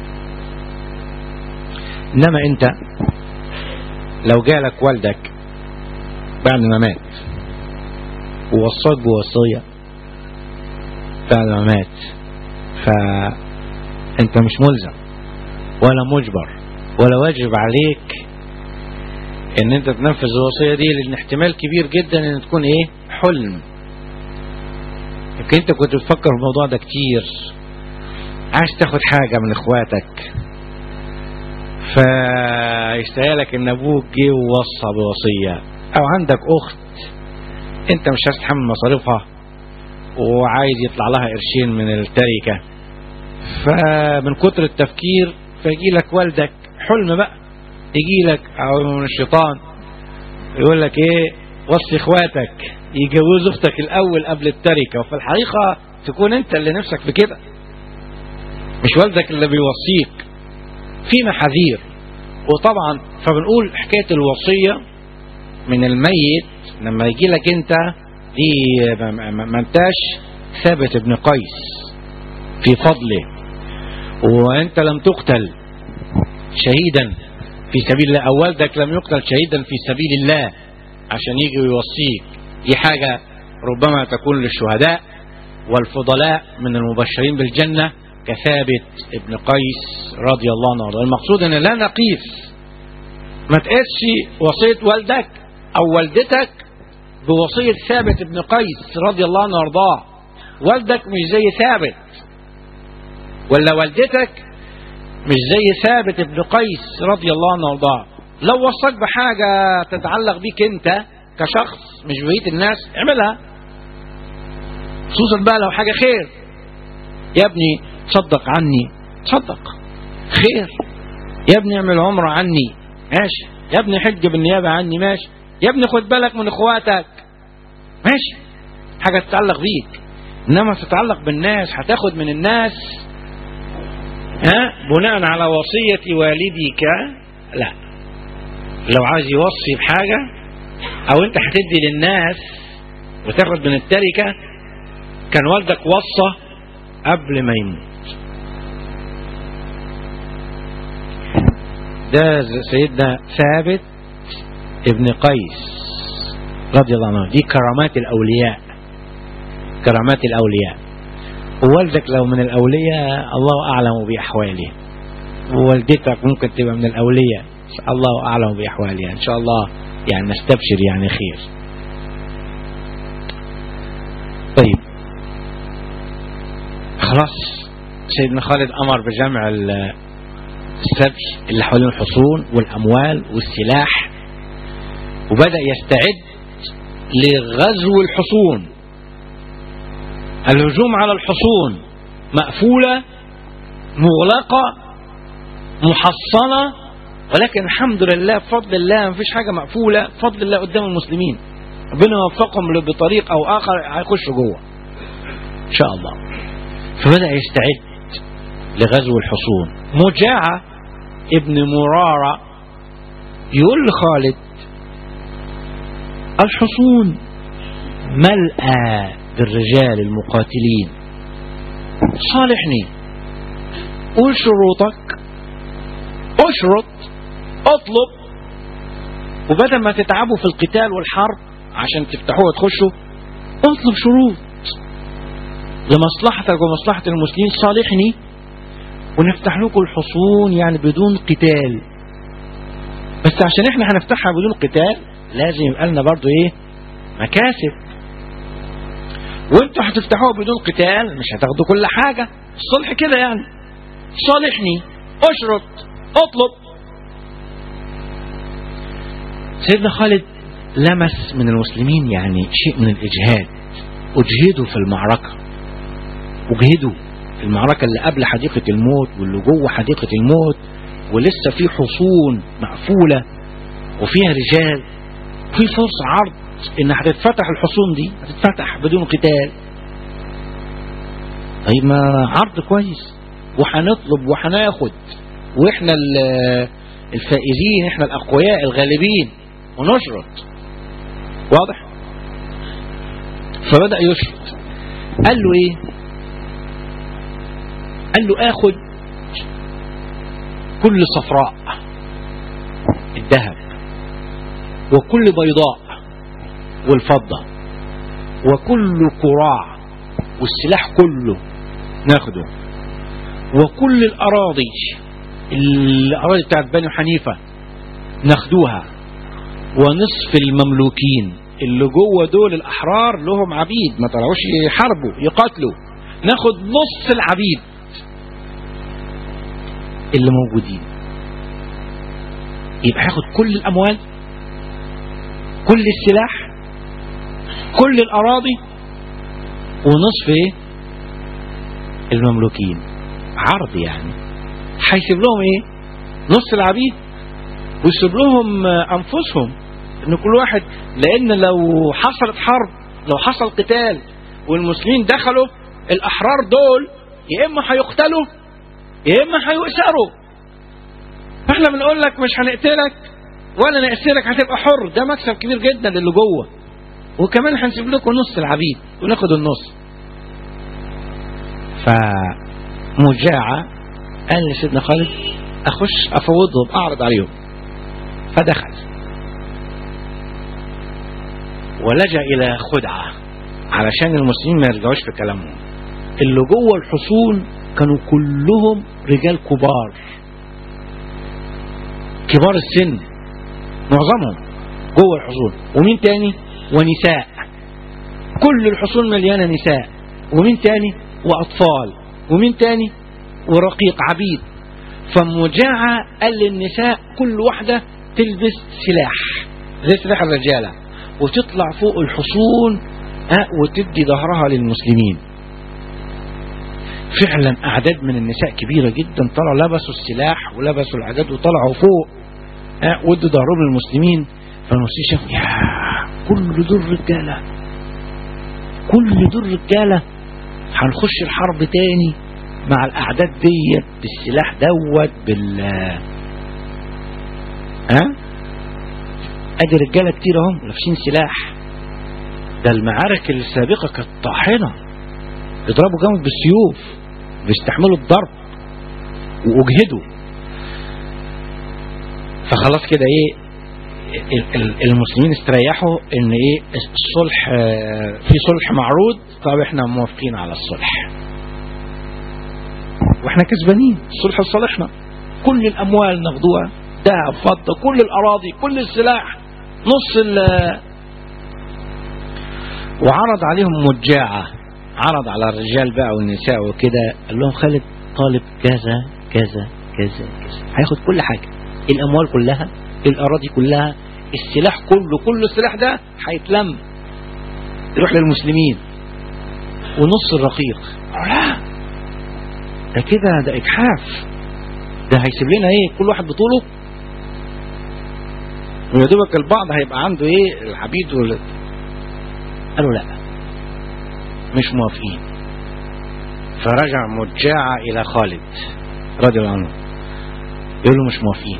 إنما أنت لو جالك والدك بعد ما مات ووصاك بوصية بعد ما مات فأنت مش ملزم ولا مجبر ولا واجب عليك ان انت تنفذ الوصية دي لان احتمال كبير جدا ان تكون ايه حلم يمكن انت كنت بتفكر في الموضوع ده كتير عايز تاخد حاجة من اخواتك فيستاهلك ان ابوك جه ووصى بوصية او عندك اخت انت مش عايز تحمل مصاريفها وعايز يطلع لها قرشين من التركة فمن كتر التفكير فيجي لك والدك حلم بقى يجي لك او من الشيطان يقول لك ايه وصي اخواتك يجوزوا اختك الاول قبل التركه وفي الحقيقه تكون انت اللي نفسك في كده مش والدك اللي بيوصيك في محاذير وطبعا فبنقول حكايه الوصيه من الميت لما يجي لك انت دي ما- ما ما انتاش ثابت ابن قيس في فضله وانت لم تقتل شهيدا في سبيل الله او والدك لم يقتل شهيدا في سبيل الله عشان يجي ويوصيك دي حاجة ربما تكون للشهداء والفضلاء من المبشرين بالجنة كثابت ابن قيس رضي الله عنه وارضاه المقصود ان لا نقيس ما تقيسش وصية والدك او والدتك بوصية ثابت ابن قيس رضي الله عنه وارضاه والدك مش زي ثابت ولا والدتك مش زي ثابت ابن قيس رضي الله عنه وارضاه لو وصاك بحاجة تتعلق بيك انت كشخص مش بقية الناس اعملها خصوصا بقى لو حاجة خير يا ابني تصدق عني تصدق خير يا ابني اعمل عمرة عني ماشي يا ابني حج بالنيابة عني ماشي يا ابني خد بالك من اخواتك ماشي حاجة تتعلق بيك انما تتعلق بالناس هتاخد من الناس ها بناء على وصية والدك لا لو عايز يوصي بحاجة او انت هتدي للناس وتاخد من التركة كان والدك وصى قبل ما يموت ده سيدنا ثابت ابن قيس رضي الله عنه دي كرامات الأولياء كرامات الأولياء ووالدك لو من الأولياء الله أعلم بأحواله ووالدتك ممكن تبقى من الأولياء الله أعلم بأحوالها إن شاء الله يعني نستبشر يعني خير طيب خلاص سيدنا خالد أمر بجمع السبي اللي حوالين الحصون والأموال والسلاح وبدأ يستعد لغزو الحصون الهجوم على الحصون مقفولة مغلقة محصنة ولكن الحمد لله بفضل الله مفيش حاجة مقفولة بفضل الله قدام المسلمين ربنا يوفقهم بطريق أو آخر هيخشوا جوه إن شاء الله فبدأ يستعد لغزو الحصون مجاعة ابن مرارة يقول لخالد الحصون ملأى بالرجال المقاتلين صالحني قول شروطك اشرط اطلب وبدل ما تتعبوا في القتال والحرب عشان تفتحوها وتخشوا اطلب شروط لمصلحتك ومصلحة المسلمين صالحني ونفتح لكم الحصون يعني بدون قتال بس عشان احنا هنفتحها بدون قتال لازم يبقى لنا برضه ايه مكاسب وانتوا هتفتحوها بدون قتال مش هتاخدوا كل حاجة الصلح كده يعني صالحني اشرط اطلب سيدنا خالد لمس من المسلمين يعني شيء من الإجهاد أجهدوا في المعركة أجهدوا المعركة اللي قبل حديقة الموت واللي جوه حديقة الموت ولسه في حصون مقفولة وفيها رجال في فرصة عرض ان هتتفتح الحصون دي هتتفتح بدون قتال طيب ما عرض كويس وهنطلب وهناخد واحنا الفائزين احنا الاقوياء الغالبين ونشرط واضح فبدأ يشرط قال له ايه قال له اخد كل صفراء الذهب وكل بيضاء والفضة وكل كراع والسلاح كله ناخده وكل الأراضي الأراضي بتاعت بني حنيفة ناخدوها ونصف المملوكين اللي جوه دول الأحرار لهم عبيد ما طلعوش يحاربوا يقاتلوا ناخد نص العبيد اللي موجودين يبقى هاخد كل الأموال كل السلاح كل الأراضي ونصف ايه المملوكين عرض يعني هيسيب لهم ايه نص العبيد ويسيب لهم انفسهم ان كل واحد لان لو حصلت حرب لو حصل قتال والمسلمين دخلوا الاحرار دول يا اما هيقتلوا يا اما هيؤسروا فاحنا بنقول لك مش هنقتلك ولا نأسرك هتبقى حر ده مكسب كبير جدا للي جوه وكمان هنسيب لكم نص العبيد وناخد النص فمجاعة قال لسيدنا خالد اخش افوضهم اعرض عليهم فدخل ولجأ إلى خدعة علشان المسلمين ما يرجعوش في كلامهم اللي جوه الحصون كانوا كلهم رجال كبار كبار السن معظمهم جوه الحصون ومين تاني ونساء كل الحصون مليانة نساء ومين تاني وأطفال ومين تاني ورقيق عبيد فمجاعة قال للنساء كل واحدة تلبس سلاح زي سلاح الرجالة وتطلع فوق الحصون ها وتدي ظهرها للمسلمين فعلا أعداد من النساء كبيرة جدا طلعوا لبسوا السلاح ولبسوا العداد وطلعوا فوق ها وادوا ظهرهم للمسلمين فالمسلمين شافوا يا كل دول رجالة كل دول رجالة هنخش الحرب تاني مع الأعداد ديت بالسلاح دوت بال ها ادي رجاله كتير اهم لابسين سلاح ده المعارك السابقه كانت طاحنه بيضربوا جامد بالسيوف بيستحملوا الضرب واجهدوا فخلاص كده ايه ال- ال- المسلمين استريحوا ان ايه الصلح آه، في صلح معروض طب احنا موافقين على الصلح واحنا كسبانين الصلح لصالحنا كل الاموال ناخدوها ذهب فضه كل الاراضي كل السلاح نص ال وعرض عليهم مجاعه عرض على الرجال بقى والنساء وكده قال لهم خالد طالب كذا كذا كذا كذا هياخد كل حاجه الاموال كلها الاراضي كلها السلاح كله كل السلاح ده هيتلم يروح للمسلمين ونص الرقيق لا ده كده ده اجحاف ده هيسيب لنا ايه كل واحد بطوله ويا دوبك البعض هيبقى عنده ايه العبيد وال... قالوا لا مش موافقين فرجع مجاعة إلى خالد رضي الله عنه يقول له مش موافقين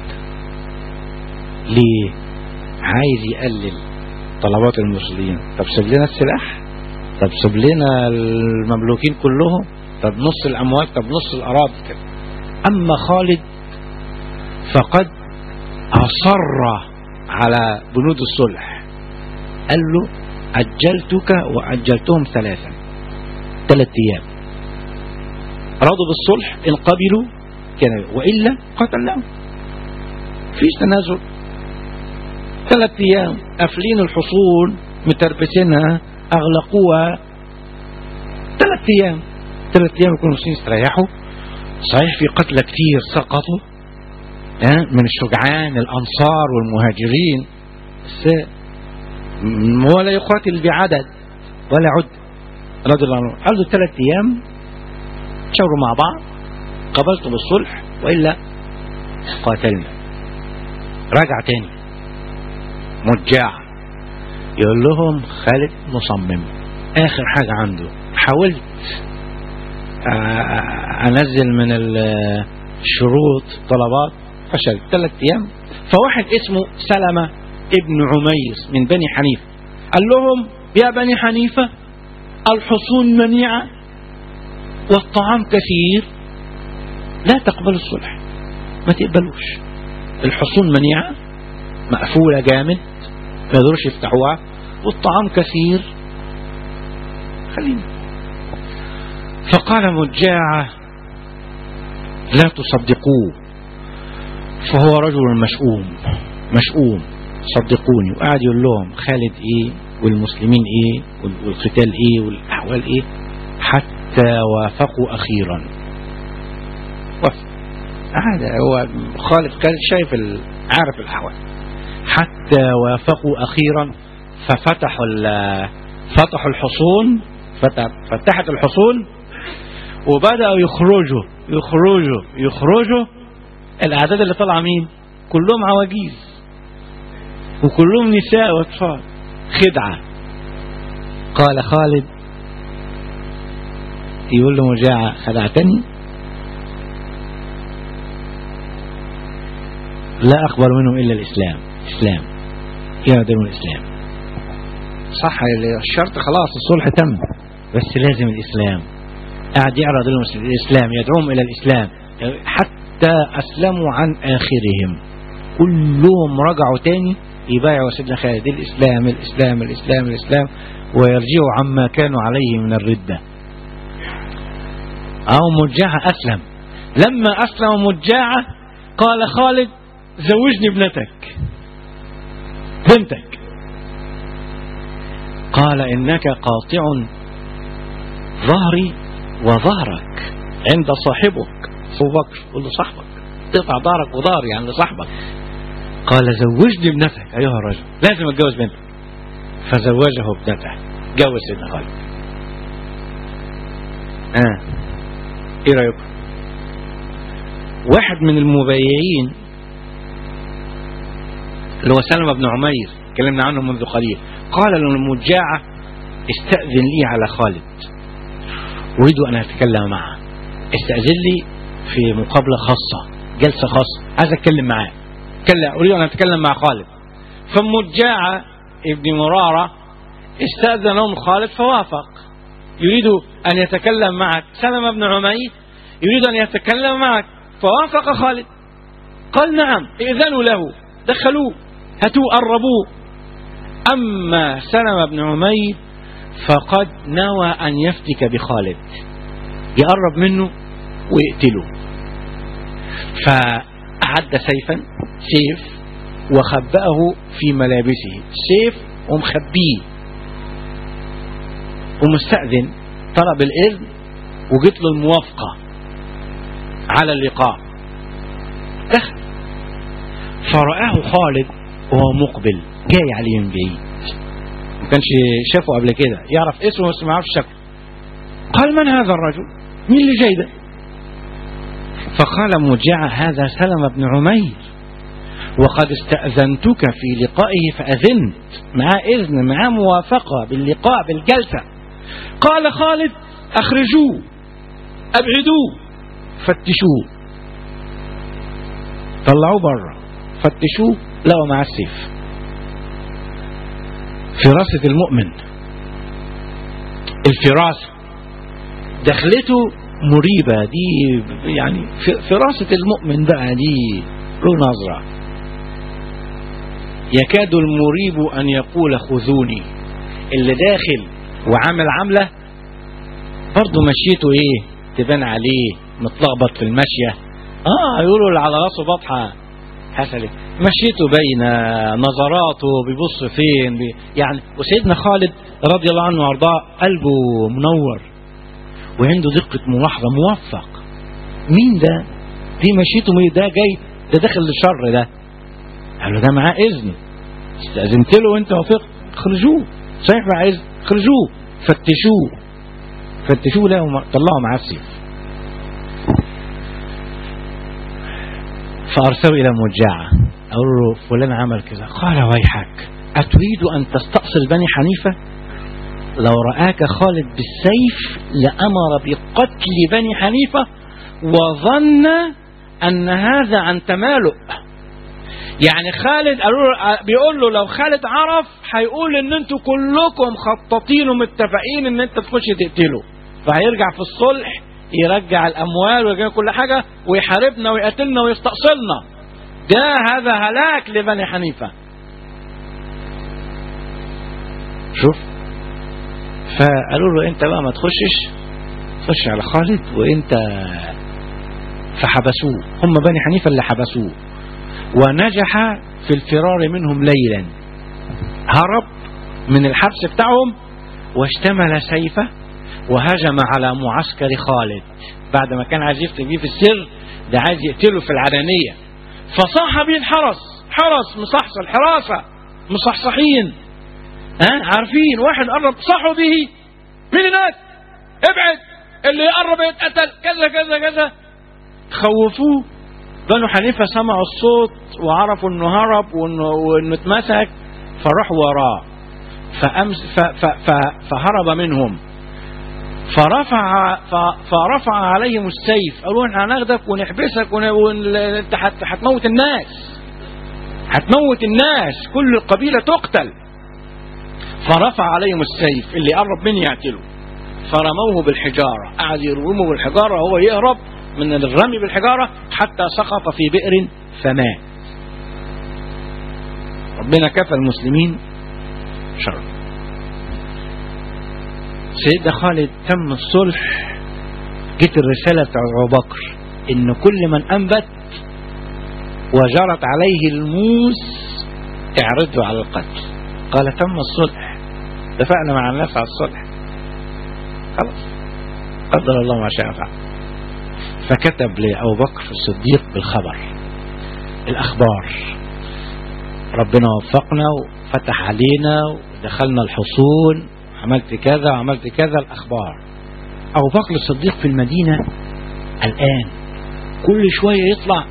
ليه عايز يقلل طلبات المسلمين طب سيب لنا السلاح طب سيب لنا المملوكين كلهم طب نص الأموال طب نص الأراضي كده أما خالد فقد أصر على بنود الصلح قال له عجلتك وعجلتهم ثلاثا ثلاث أيام رضوا بالصلح إن قبلوا كان وإلا قتلناهم فيش تنازل ثلاث أيام قافلين الحصون متربسينها أغلقوها ثلاث أيام ثلاث أيام يكونوا المسلمين استريحوا صحيح في قتلى كتير سقطوا ها، من الشجعان الأنصار والمهاجرين بس م- ولا يقاتل بعدد ولا عد رضي الله عنه قالوا ثلاث أيام شاوروا مع بعض قبلتوا بالصلح وإلا قاتلنا راجع تاني مجاع يقول لهم خالد مصمم آخر حاجة عنده حاولت آه، أنزل من ال- الشروط طلبات فشل ثلاث أيام فواحد اسمه سلمة ابن عميس من بني حنيفة قال لهم يا بني حنيفة الحصون منيعة والطعام كثير لا تقبلوا الصلح ما تقبلوش الحصون منيعة مقفولة جامد ما يقدروش يفتحوها والطعام كثير خلينا فقال مجاعة لا تصدقوه فهو رجل مشؤوم مشؤوم صدقوني وقعد يقول لهم خالد ايه والمسلمين ايه وال- والقتال ايه والاحوال ايه حتى وافقوا اخيرا وافق هذا هو خالد كان شايف ال- عارف الاحوال حتى وافقوا اخيرا ففتحوا ال- فتحوا الحصون فتح- فتحت الحصون وبداوا يخرجوا يخرجوا يخرجوا الاعداد اللي طالعه مين كلهم عواجيز وكلهم نساء واطفال خدعه قال خالد يقول له مجاعة خدعتني لا أقبل منهم إلا الإسلام إسلام يا دين الإسلام صح الشرط خلاص الصلح تم بس لازم الإسلام قاعد يعرض لهم الإسلام يدعوهم إلى الإسلام حتى أسلموا عن آخرهم كلهم رجعوا تاني يبايعوا سيدنا خالد الإسلام الإسلام الإسلام الإسلام ويرجعوا عما كانوا عليه من الردة أو مجاعة أسلم لما أسلم مجاعة قال خالد زوجني ابنتك بنتك قال إنك قاطع ظهري وظهرك عند صاحبك أبو بكر قل له صاحبك تقطع ظهرك وظهري يعني لصاحبك قال زوجني ابنتك أيها الرجل لازم أتجوز بنتك فزوجه ابنته جوز سيدنا خالد آه. ايه رأيكم واحد من المبايعين اللي هو سلمة بن عمير اتكلمنا عنه منذ قليل قال للمجاعة استأذن لي على خالد أريد أن أتكلم معه استأذن لي في مقابلة خاصة جلسة خاصة عايز أتكلم معاه كلا أريد أن أتكلم مع خالد فمجاعة ابن مرارة استأذن لهم خالد فوافق يريد أن يتكلم معك سلمة بن عمير يريد أن يتكلم معك فوافق خالد قال نعم ائذنوا له دخلوه هاتوه قربوه أما سلمة بن عمير فقد نوى أن يفتك بخالد يقرب منه ويقتله فأعد سيفا سيف وخبأه في ملابسه سيف ومخبيه ومستأذن طلب الإذن وجت له الموافقة على اللقاء دخل فرآه خالد وهو مقبل جاي عليه من بعيد ما كانش شافه قبل كده يعرف اسمه بس ما يعرفش شكله قال من هذا الرجل مين اللي جاي ده فقال مجاع هذا سلم بن عمير وقد استأذنتك في لقائه فأذنت معاه إذن معاه موافقة باللقاء بالجلسة قال خالد أخرجوه أبعدوه فتشوه طلعوه بره فتشوه لقوا معاه السيف فراسة المؤمن الفراسة دخلته مريبة دي يعني فراسة المؤمن بقى دي له نظرة يكاد المريب أن يقول خذوني اللي داخل وعامل عملة برضه مشيته ايه تبان عليه متلخبط في المشية اه يقولوا اللي على راسه بطحة حسلت مشيته باينة نظراته بيبص فين بي يعني وسيدنا خالد رضي الله عنه وارضاه قلبه منور وعنده دقة ملاحظة موفق مين ده دي مشيته مين ده جاي ده داخل للشر ده قال له ده معاه اذن استأذنت له وانت وافقت خرجوه صحيح معاه اذن خرجوه فتشوه فتشوه لا طلعوا معاه السيف فأرسلوا إلى مجاعة أقول له فلان عمل كذا قال ويحك أتريد أن تستأصل بني حنيفة لو رآك خالد بالسيف لأمر بقتل بني حنيفة وظن أن هذا عن تمالؤ يعني خالد قالوا بيقول له لو خالد عرف هيقول ان انتوا كلكم خطاطين ومتفقين ان انت تخش تقتله فهيرجع في الصلح يرجع الاموال ويرجع كل حاجه ويحاربنا ويقتلنا ويستأصلنا ده هذا هلاك لبني حنيفه شوف فقالوا له انت بقى ما تخشش خش على خالد وانت فحبسوه هم بني حنيفه اللي حبسوه ونجح في الفرار منهم ليلا هرب من الحبس بتاعهم واشتمل سيفه وهجم على معسكر خالد بعد ما كان عايز يفتي بيه في السر ده عايز يقتله في العلانية فصاح بيه الحرس حرس مصحصح الحراسة مصحصحين ها عارفين واحد قرب صحوا به مين هناك ابعد اللي يقرب يتقتل كذا كذا كذا خوفوه بنو حنيفة سمعوا الصوت وعرفوا انه هرب وانه, وإنه اتمسك فراحوا وراه فأمس ف ف ف فهرب منهم فرفع فرفع عليهم السيف قالوا احنا هناخدك ونحبسك وانت هتموت الناس هتموت الناس كل القبيلة تقتل فرفع عليهم السيف اللي قرب مني يقتله فرموه بالحجارة قعد يرموه بالحجارة وهو يهرب من الرمي بالحجارة حتى سقط في بئر فمات ربنا كفى المسلمين شر سيدنا خالد تم الصلح جت الرسالة بتاع أبو بكر إن كل من أنبت وجرت عليه الموس اعرضوا على القتل قال تم الصلح اتفقنا مع الناس على الصلح خلاص قدر الله ما شاء فعل فكتب لأبو بكر الصديق بالخبر الأخبار ربنا وفقنا وفتح علينا ودخلنا الحصون عملت كذا وعملت كذا الأخبار أبو بكر الصديق في المدينة الآن كل شوية يطلع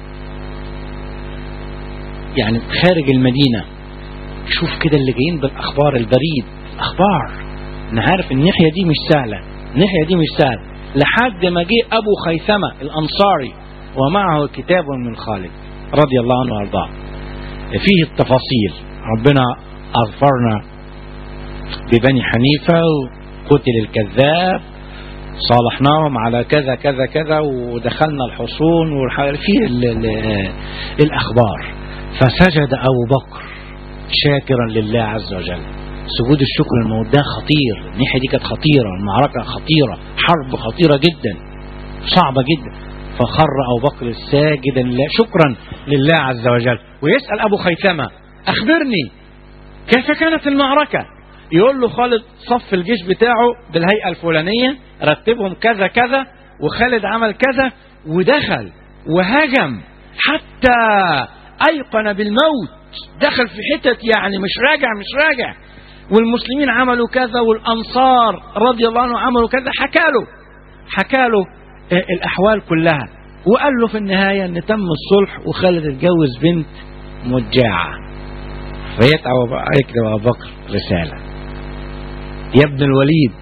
يعني خارج المدينة شوف كده اللي جايين بالأخبار البريد الأخبار أنا عارف الناحية دي مش سهلة الناحية دي مش سهلة لحد ما جه أبو خيثمة الأنصاري ومعه كتاب من خالد رضي الله عنه وارضاه فيه التفاصيل ربنا أغفرنا ببني حنيفة وقتل الكذاب صالحناهم على كذا كذا كذا ودخلنا الحصون فيه ال ال الأخبار فسجد أبو بكر شاكرا لله عز وجل سجود الشكر الموت ده خطير الناحية دي كانت خطيرة المعركة خطيرة حرب خطيرة جدا صعبة جدا فخر أبو بكر ساجدا لله شكرا لله عز وجل ويسأل أبو خيثمة أخبرني كيف كانت المعركة يقول له خالد صف الجيش بتاعه بالهيئة الفلانية رتبهم كذا كذا وخالد عمل كذا ودخل وهجم حتى أيقن بالموت دخل في حتت يعني مش راجع مش راجع والمسلمين عملوا كذا والأنصار رضي الله عنهم عملوا كذا حكى له حكى له الأحوال كلها وقال له في النهاية أن تم الصلح وخالد اتجوز بنت مجاعة فيكتب أبو بكر رسالة يا ابن الوليد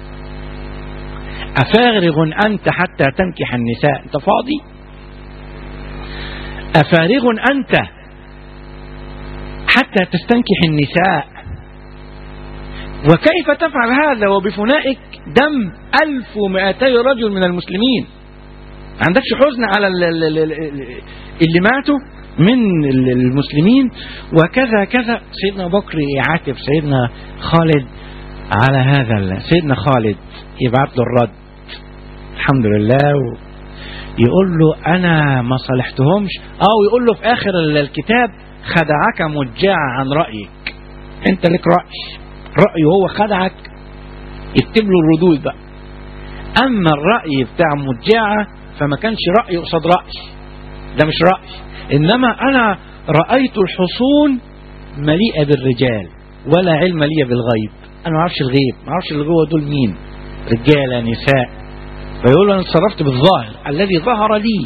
أفارغ أنت حتى تنكح النساء أنت فاضي أفارغ أنت حتى تستنكح النساء وكيف تفعل هذا وبفنائك دم 1200 رجل من المسلمين ما عندكش حزن على اللي ماتوا من المسلمين وكذا كذا سيدنا بكر يعاتب سيدنا خالد على هذا سيدنا خالد يبعث له الرد الحمد لله يقول له انا ما صالحتهمش او يقول له في اخر الكتاب خدعك مجاع عن رايك انت لك راي رايه هو خدعك يكتب له الردود بقى اما الراي بتاع مجاعه فما كانش راي قصاد راي ده مش راي انما انا رايت الحصون مليئه بالرجال ولا علم لي بالغيب انا ما اعرفش الغيب ما اعرفش اللي جوه دول مين رجاله نساء فيقول انا اتصرفت بالظاهر الذي ظهر لي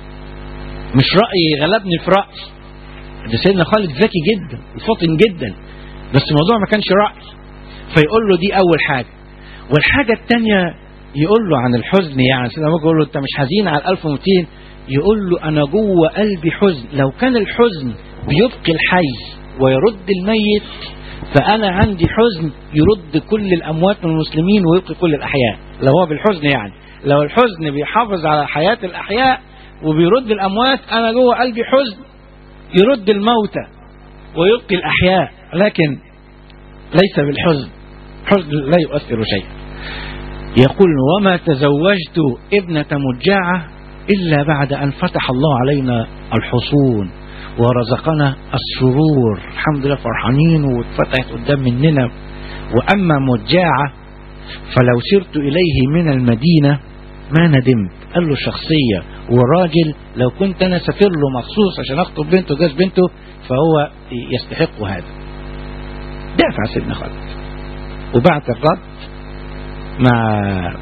مش رايي غلبني في راي ده سيدنا خالد ذكي جدا وفاطن جدا بس الموضوع ما كانش راي فيقول له دي اول حاجه والحاجه الثانيه يقول له عن الحزن يعني سيدنا ابو يقول له انت مش حزين على 1200 يقول له انا جوه قلبي حزن لو كان الحزن بيبقي الحي ويرد الميت فأنا عندي حزن يرد كل الأموات من المسلمين ويبقي كل الأحياء لو هو بالحزن يعني لو الحزن بيحافظ على حياة الأحياء وبيرد الأموات أنا جوه قلبي حزن يرد الموتى ويبقي الأحياء لكن ليس بالحزن حزن لا يؤثر شيئا يقول وما تزوجت ابنة مجاعة إلا بعد أن فتح الله علينا الحصون ورزقنا السرور الحمد لله فرحانين واتفتحت قدام مننا وأما مجاعة فلو سرت إليه من المدينة ما ندمت قال له شخصية وراجل لو كنت أنا سافر له مخصوص عشان أخطب بنته وجاز بنته فهو يستحق هذا دافع سيدنا خالد وبعت الرد مع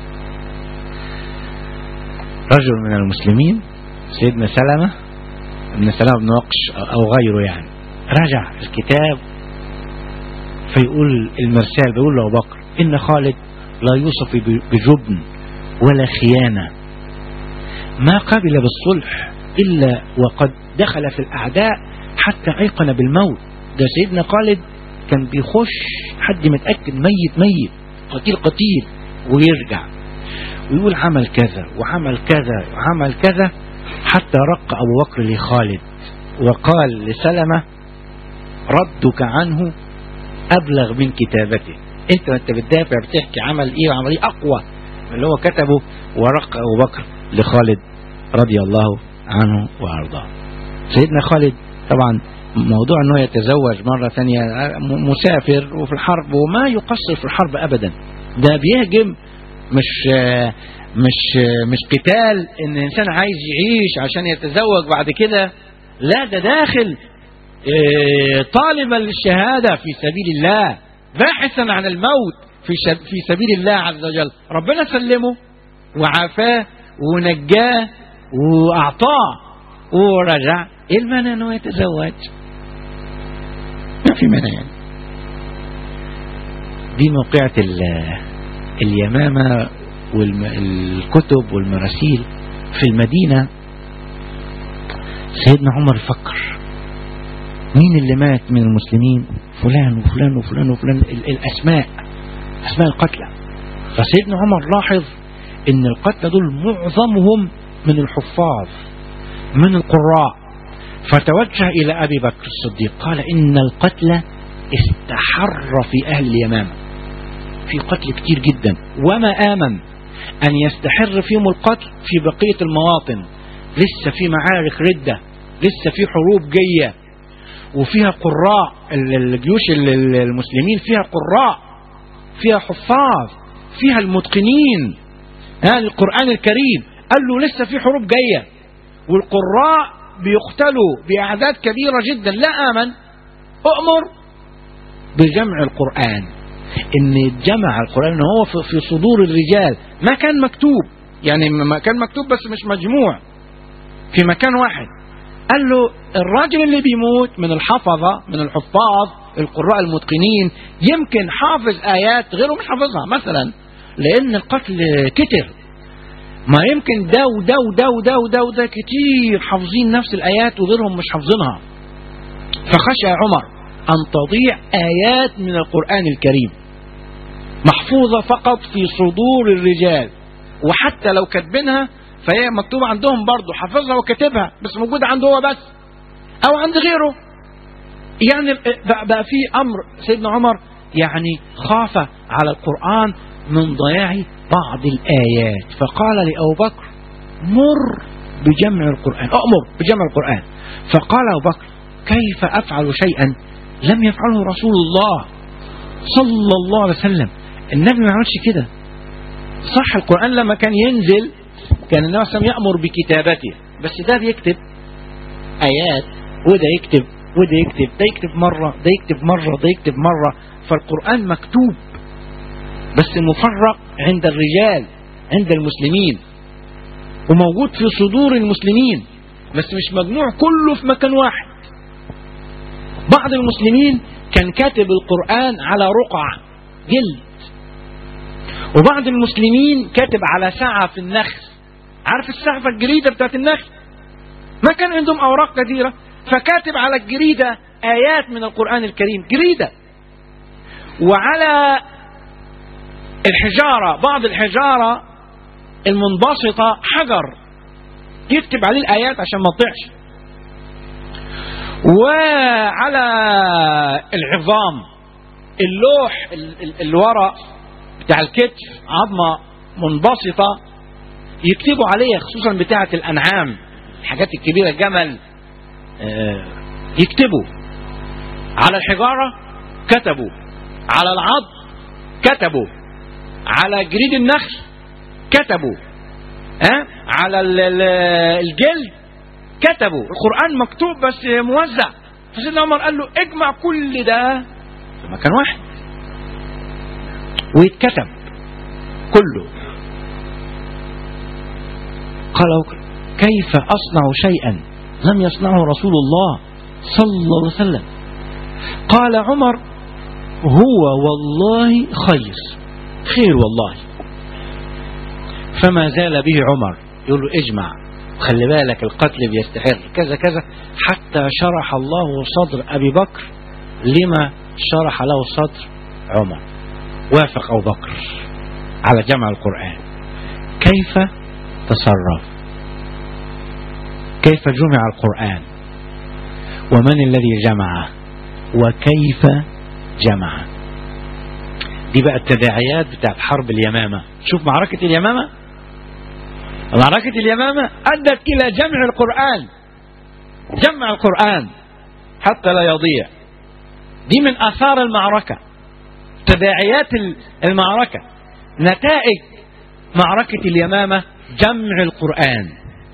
رجل من المسلمين سيدنا سلمة ابن سلمة بن وقش أو غيره يعني رجع الكتاب فيقول المرسال بيقول له أبو بكر إن خالد لا يوصف بجبن ولا خيانة ما قبل بالصلح إلا وقد دخل في الأعداء حتى أيقن بالموت ده سيدنا خالد كان بيخش حد متأكد ميت ميت قتيل قتيل ويرجع ويقول عمل كذا وعمل كذا وعمل كذا حتى رق أبو بكر لخالد وقال لسلمة ردك عنه أبلغ من كتابته أنت وأنت بتدافع بتحكي عمل إيه وعمل إيه أقوى من اللي هو كتبه ورق أبو بكر لخالد رضي الله عنه وأرضاه سيدنا خالد طبعا موضوع أنه يتزوج مرة ثانية مسافر وفي الحرب وما يقصر في الحرب أبدا ده بيهجم مش مش مش قتال ان الانسان عايز يعيش عشان يتزوج بعد كده لا ده داخل طالبا للشهاده في سبيل الله باحثا عن الموت في في سبيل الله عز وجل ربنا سلمه وعافاه ونجاه واعطاه ورجع ايه المانع انه يتزوج ما في مانع يعني دي موقعة اليمامة والكتب والمراسيل في المدينة سيدنا عمر فكر مين اللي مات من المسلمين فلان وفلان وفلان وفلان الأسماء أسماء القتلى فسيدنا عمر لاحظ ان القتلى دول معظمهم من الحفاظ من القراء فتوجه إلى أبي بكر الصديق قال إن القتلى استحر في أهل اليمامة في قتل كتير جدا وما آمن أن يستحر فيهم القتل في بقية المواطن لسه في معارك ردة لسه في حروب جاية وفيها قراء الجيوش المسلمين فيها قراء فيها حفاظ فيها المتقنين ها القرآن الكريم قال له لسه في حروب جاية والقراء بيقتلوا بأعداد كبيرة جدا لا آمن أؤمر بجمع القرآن ان جمع القرآن ان هو في صدور الرجال ما كان مكتوب يعني ما كان مكتوب بس مش مجموع في مكان واحد قال له الراجل اللي بيموت من الحفظة من الحفاظ القراء المتقنين يمكن حافظ آيات غيره مش حافظها مثلا لأن القتل كتر ما يمكن ده وده وده وده وده وده كتير حافظين نفس الآيات وغيرهم مش حافظينها فخشى عمر أن تضيع آيات من القرآن الكريم محفوظة فقط في صدور الرجال وحتى لو كاتبينها فهي مكتوبة عندهم برضه حافظها وكاتبها بس موجودة عنده هو بس أو عند غيره يعني بقى في أمر سيدنا عمر يعني خاف على القرآن من ضياع بعض الآيات فقال لأبو بكر مر بجمع القرآن أأمر بجمع القرآن فقال أبو بكر كيف أفعل شيئا لم يفعله رسول الله صلى الله عليه وسلم النبي ما عملش كده صح القرآن لما كان ينزل كان النبي صلى الله عليه وسلم يأمر بكتابته بس ده بيكتب آيات وده يكتب وده يكتب ده يكتب مرة ده يكتب مرة ده يكتب مرة فالقرآن مكتوب بس مفرق عند الرجال عند المسلمين وموجود في صدور المسلمين بس مش مجموع كله في مكان واحد بعض المسلمين كان كاتب القرآن على رقعة جلد وبعض المسلمين كاتب على ساعة في النخل عارف السعفة الجريدة بتاعت النخل ما كان عندهم أوراق كثيرة فكاتب على الجريدة آيات من القرآن الكريم جريدة وعلى الحجارة بعض الحجارة المنبسطة حجر يكتب عليه الآيات عشان ما تضيعش وعلى العظام اللوح الورق بتاع الكتف عظمة منبسطة يكتبوا عليها خصوصا بتاعة الأنعام الحاجات الكبيرة الجمل يكتبوا على الحجارة كتبوا على العظم كتبوا على جريد النخل كتبوا ها على الجلد كتبوا القرآن مكتوب بس موزع فسيدنا عمر قال له اجمع كل ده في مكان واحد ويتكتب كله قال كيف أصنع شيئا لم يصنعه رسول الله صلى الله عليه وسلم قال عمر هو والله خير خير والله فما زال به عمر يقول له اجمع خلي بالك القتل بيستحر كذا كذا حتى شرح الله صدر أبي بكر لما شرح له صدر عمر وافق أبو بكر على جمع القرآن كيف تصرف كيف جمع القرآن ومن الذي جمعه وكيف جمع دي بقى التداعيات بتاعت حرب اليمامة شوف معركة اليمامة معركة اليمامة أدت إلى جمع القرآن جمع القرآن حتى لا يضيع دي من آثار المعركة تداعيات المعركة نتائج معركة اليمامة جمع القرآن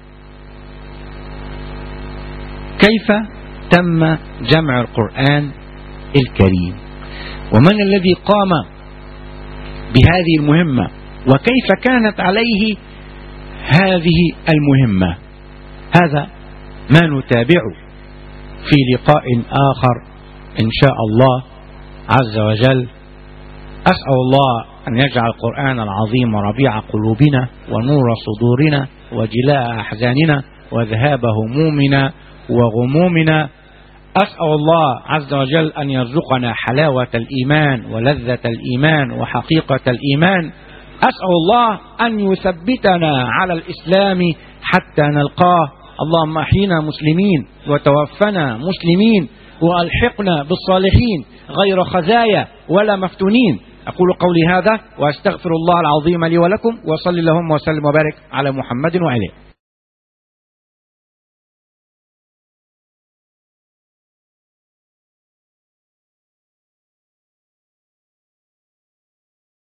كيف تم جمع القرآن الكريم ومن الذي قام بهذه المهمة وكيف كانت عليه هذه المهمة هذا ما نتابعه في لقاء آخر إن شاء الله عز وجل أسأل الله أن يجعل القرآن العظيم ربيع قلوبنا ونور صدورنا وجلاء أحزاننا وذهاب همومنا وغمومنا أسأل الله عز وجل أن يرزقنا حلاوة الإيمان ولذة الإيمان وحقيقة الإيمان أسأل الله أن يثبتنا على الإسلام حتى نلقاه اللهم أحينا مسلمين وتوفنا مسلمين وألحقنا بالصالحين غير خزايا ولا مفتونين أقول قولي هذا وأستغفر الله العظيم لي ولكم وصلي اللهم وسلم وبارك على محمد وعليه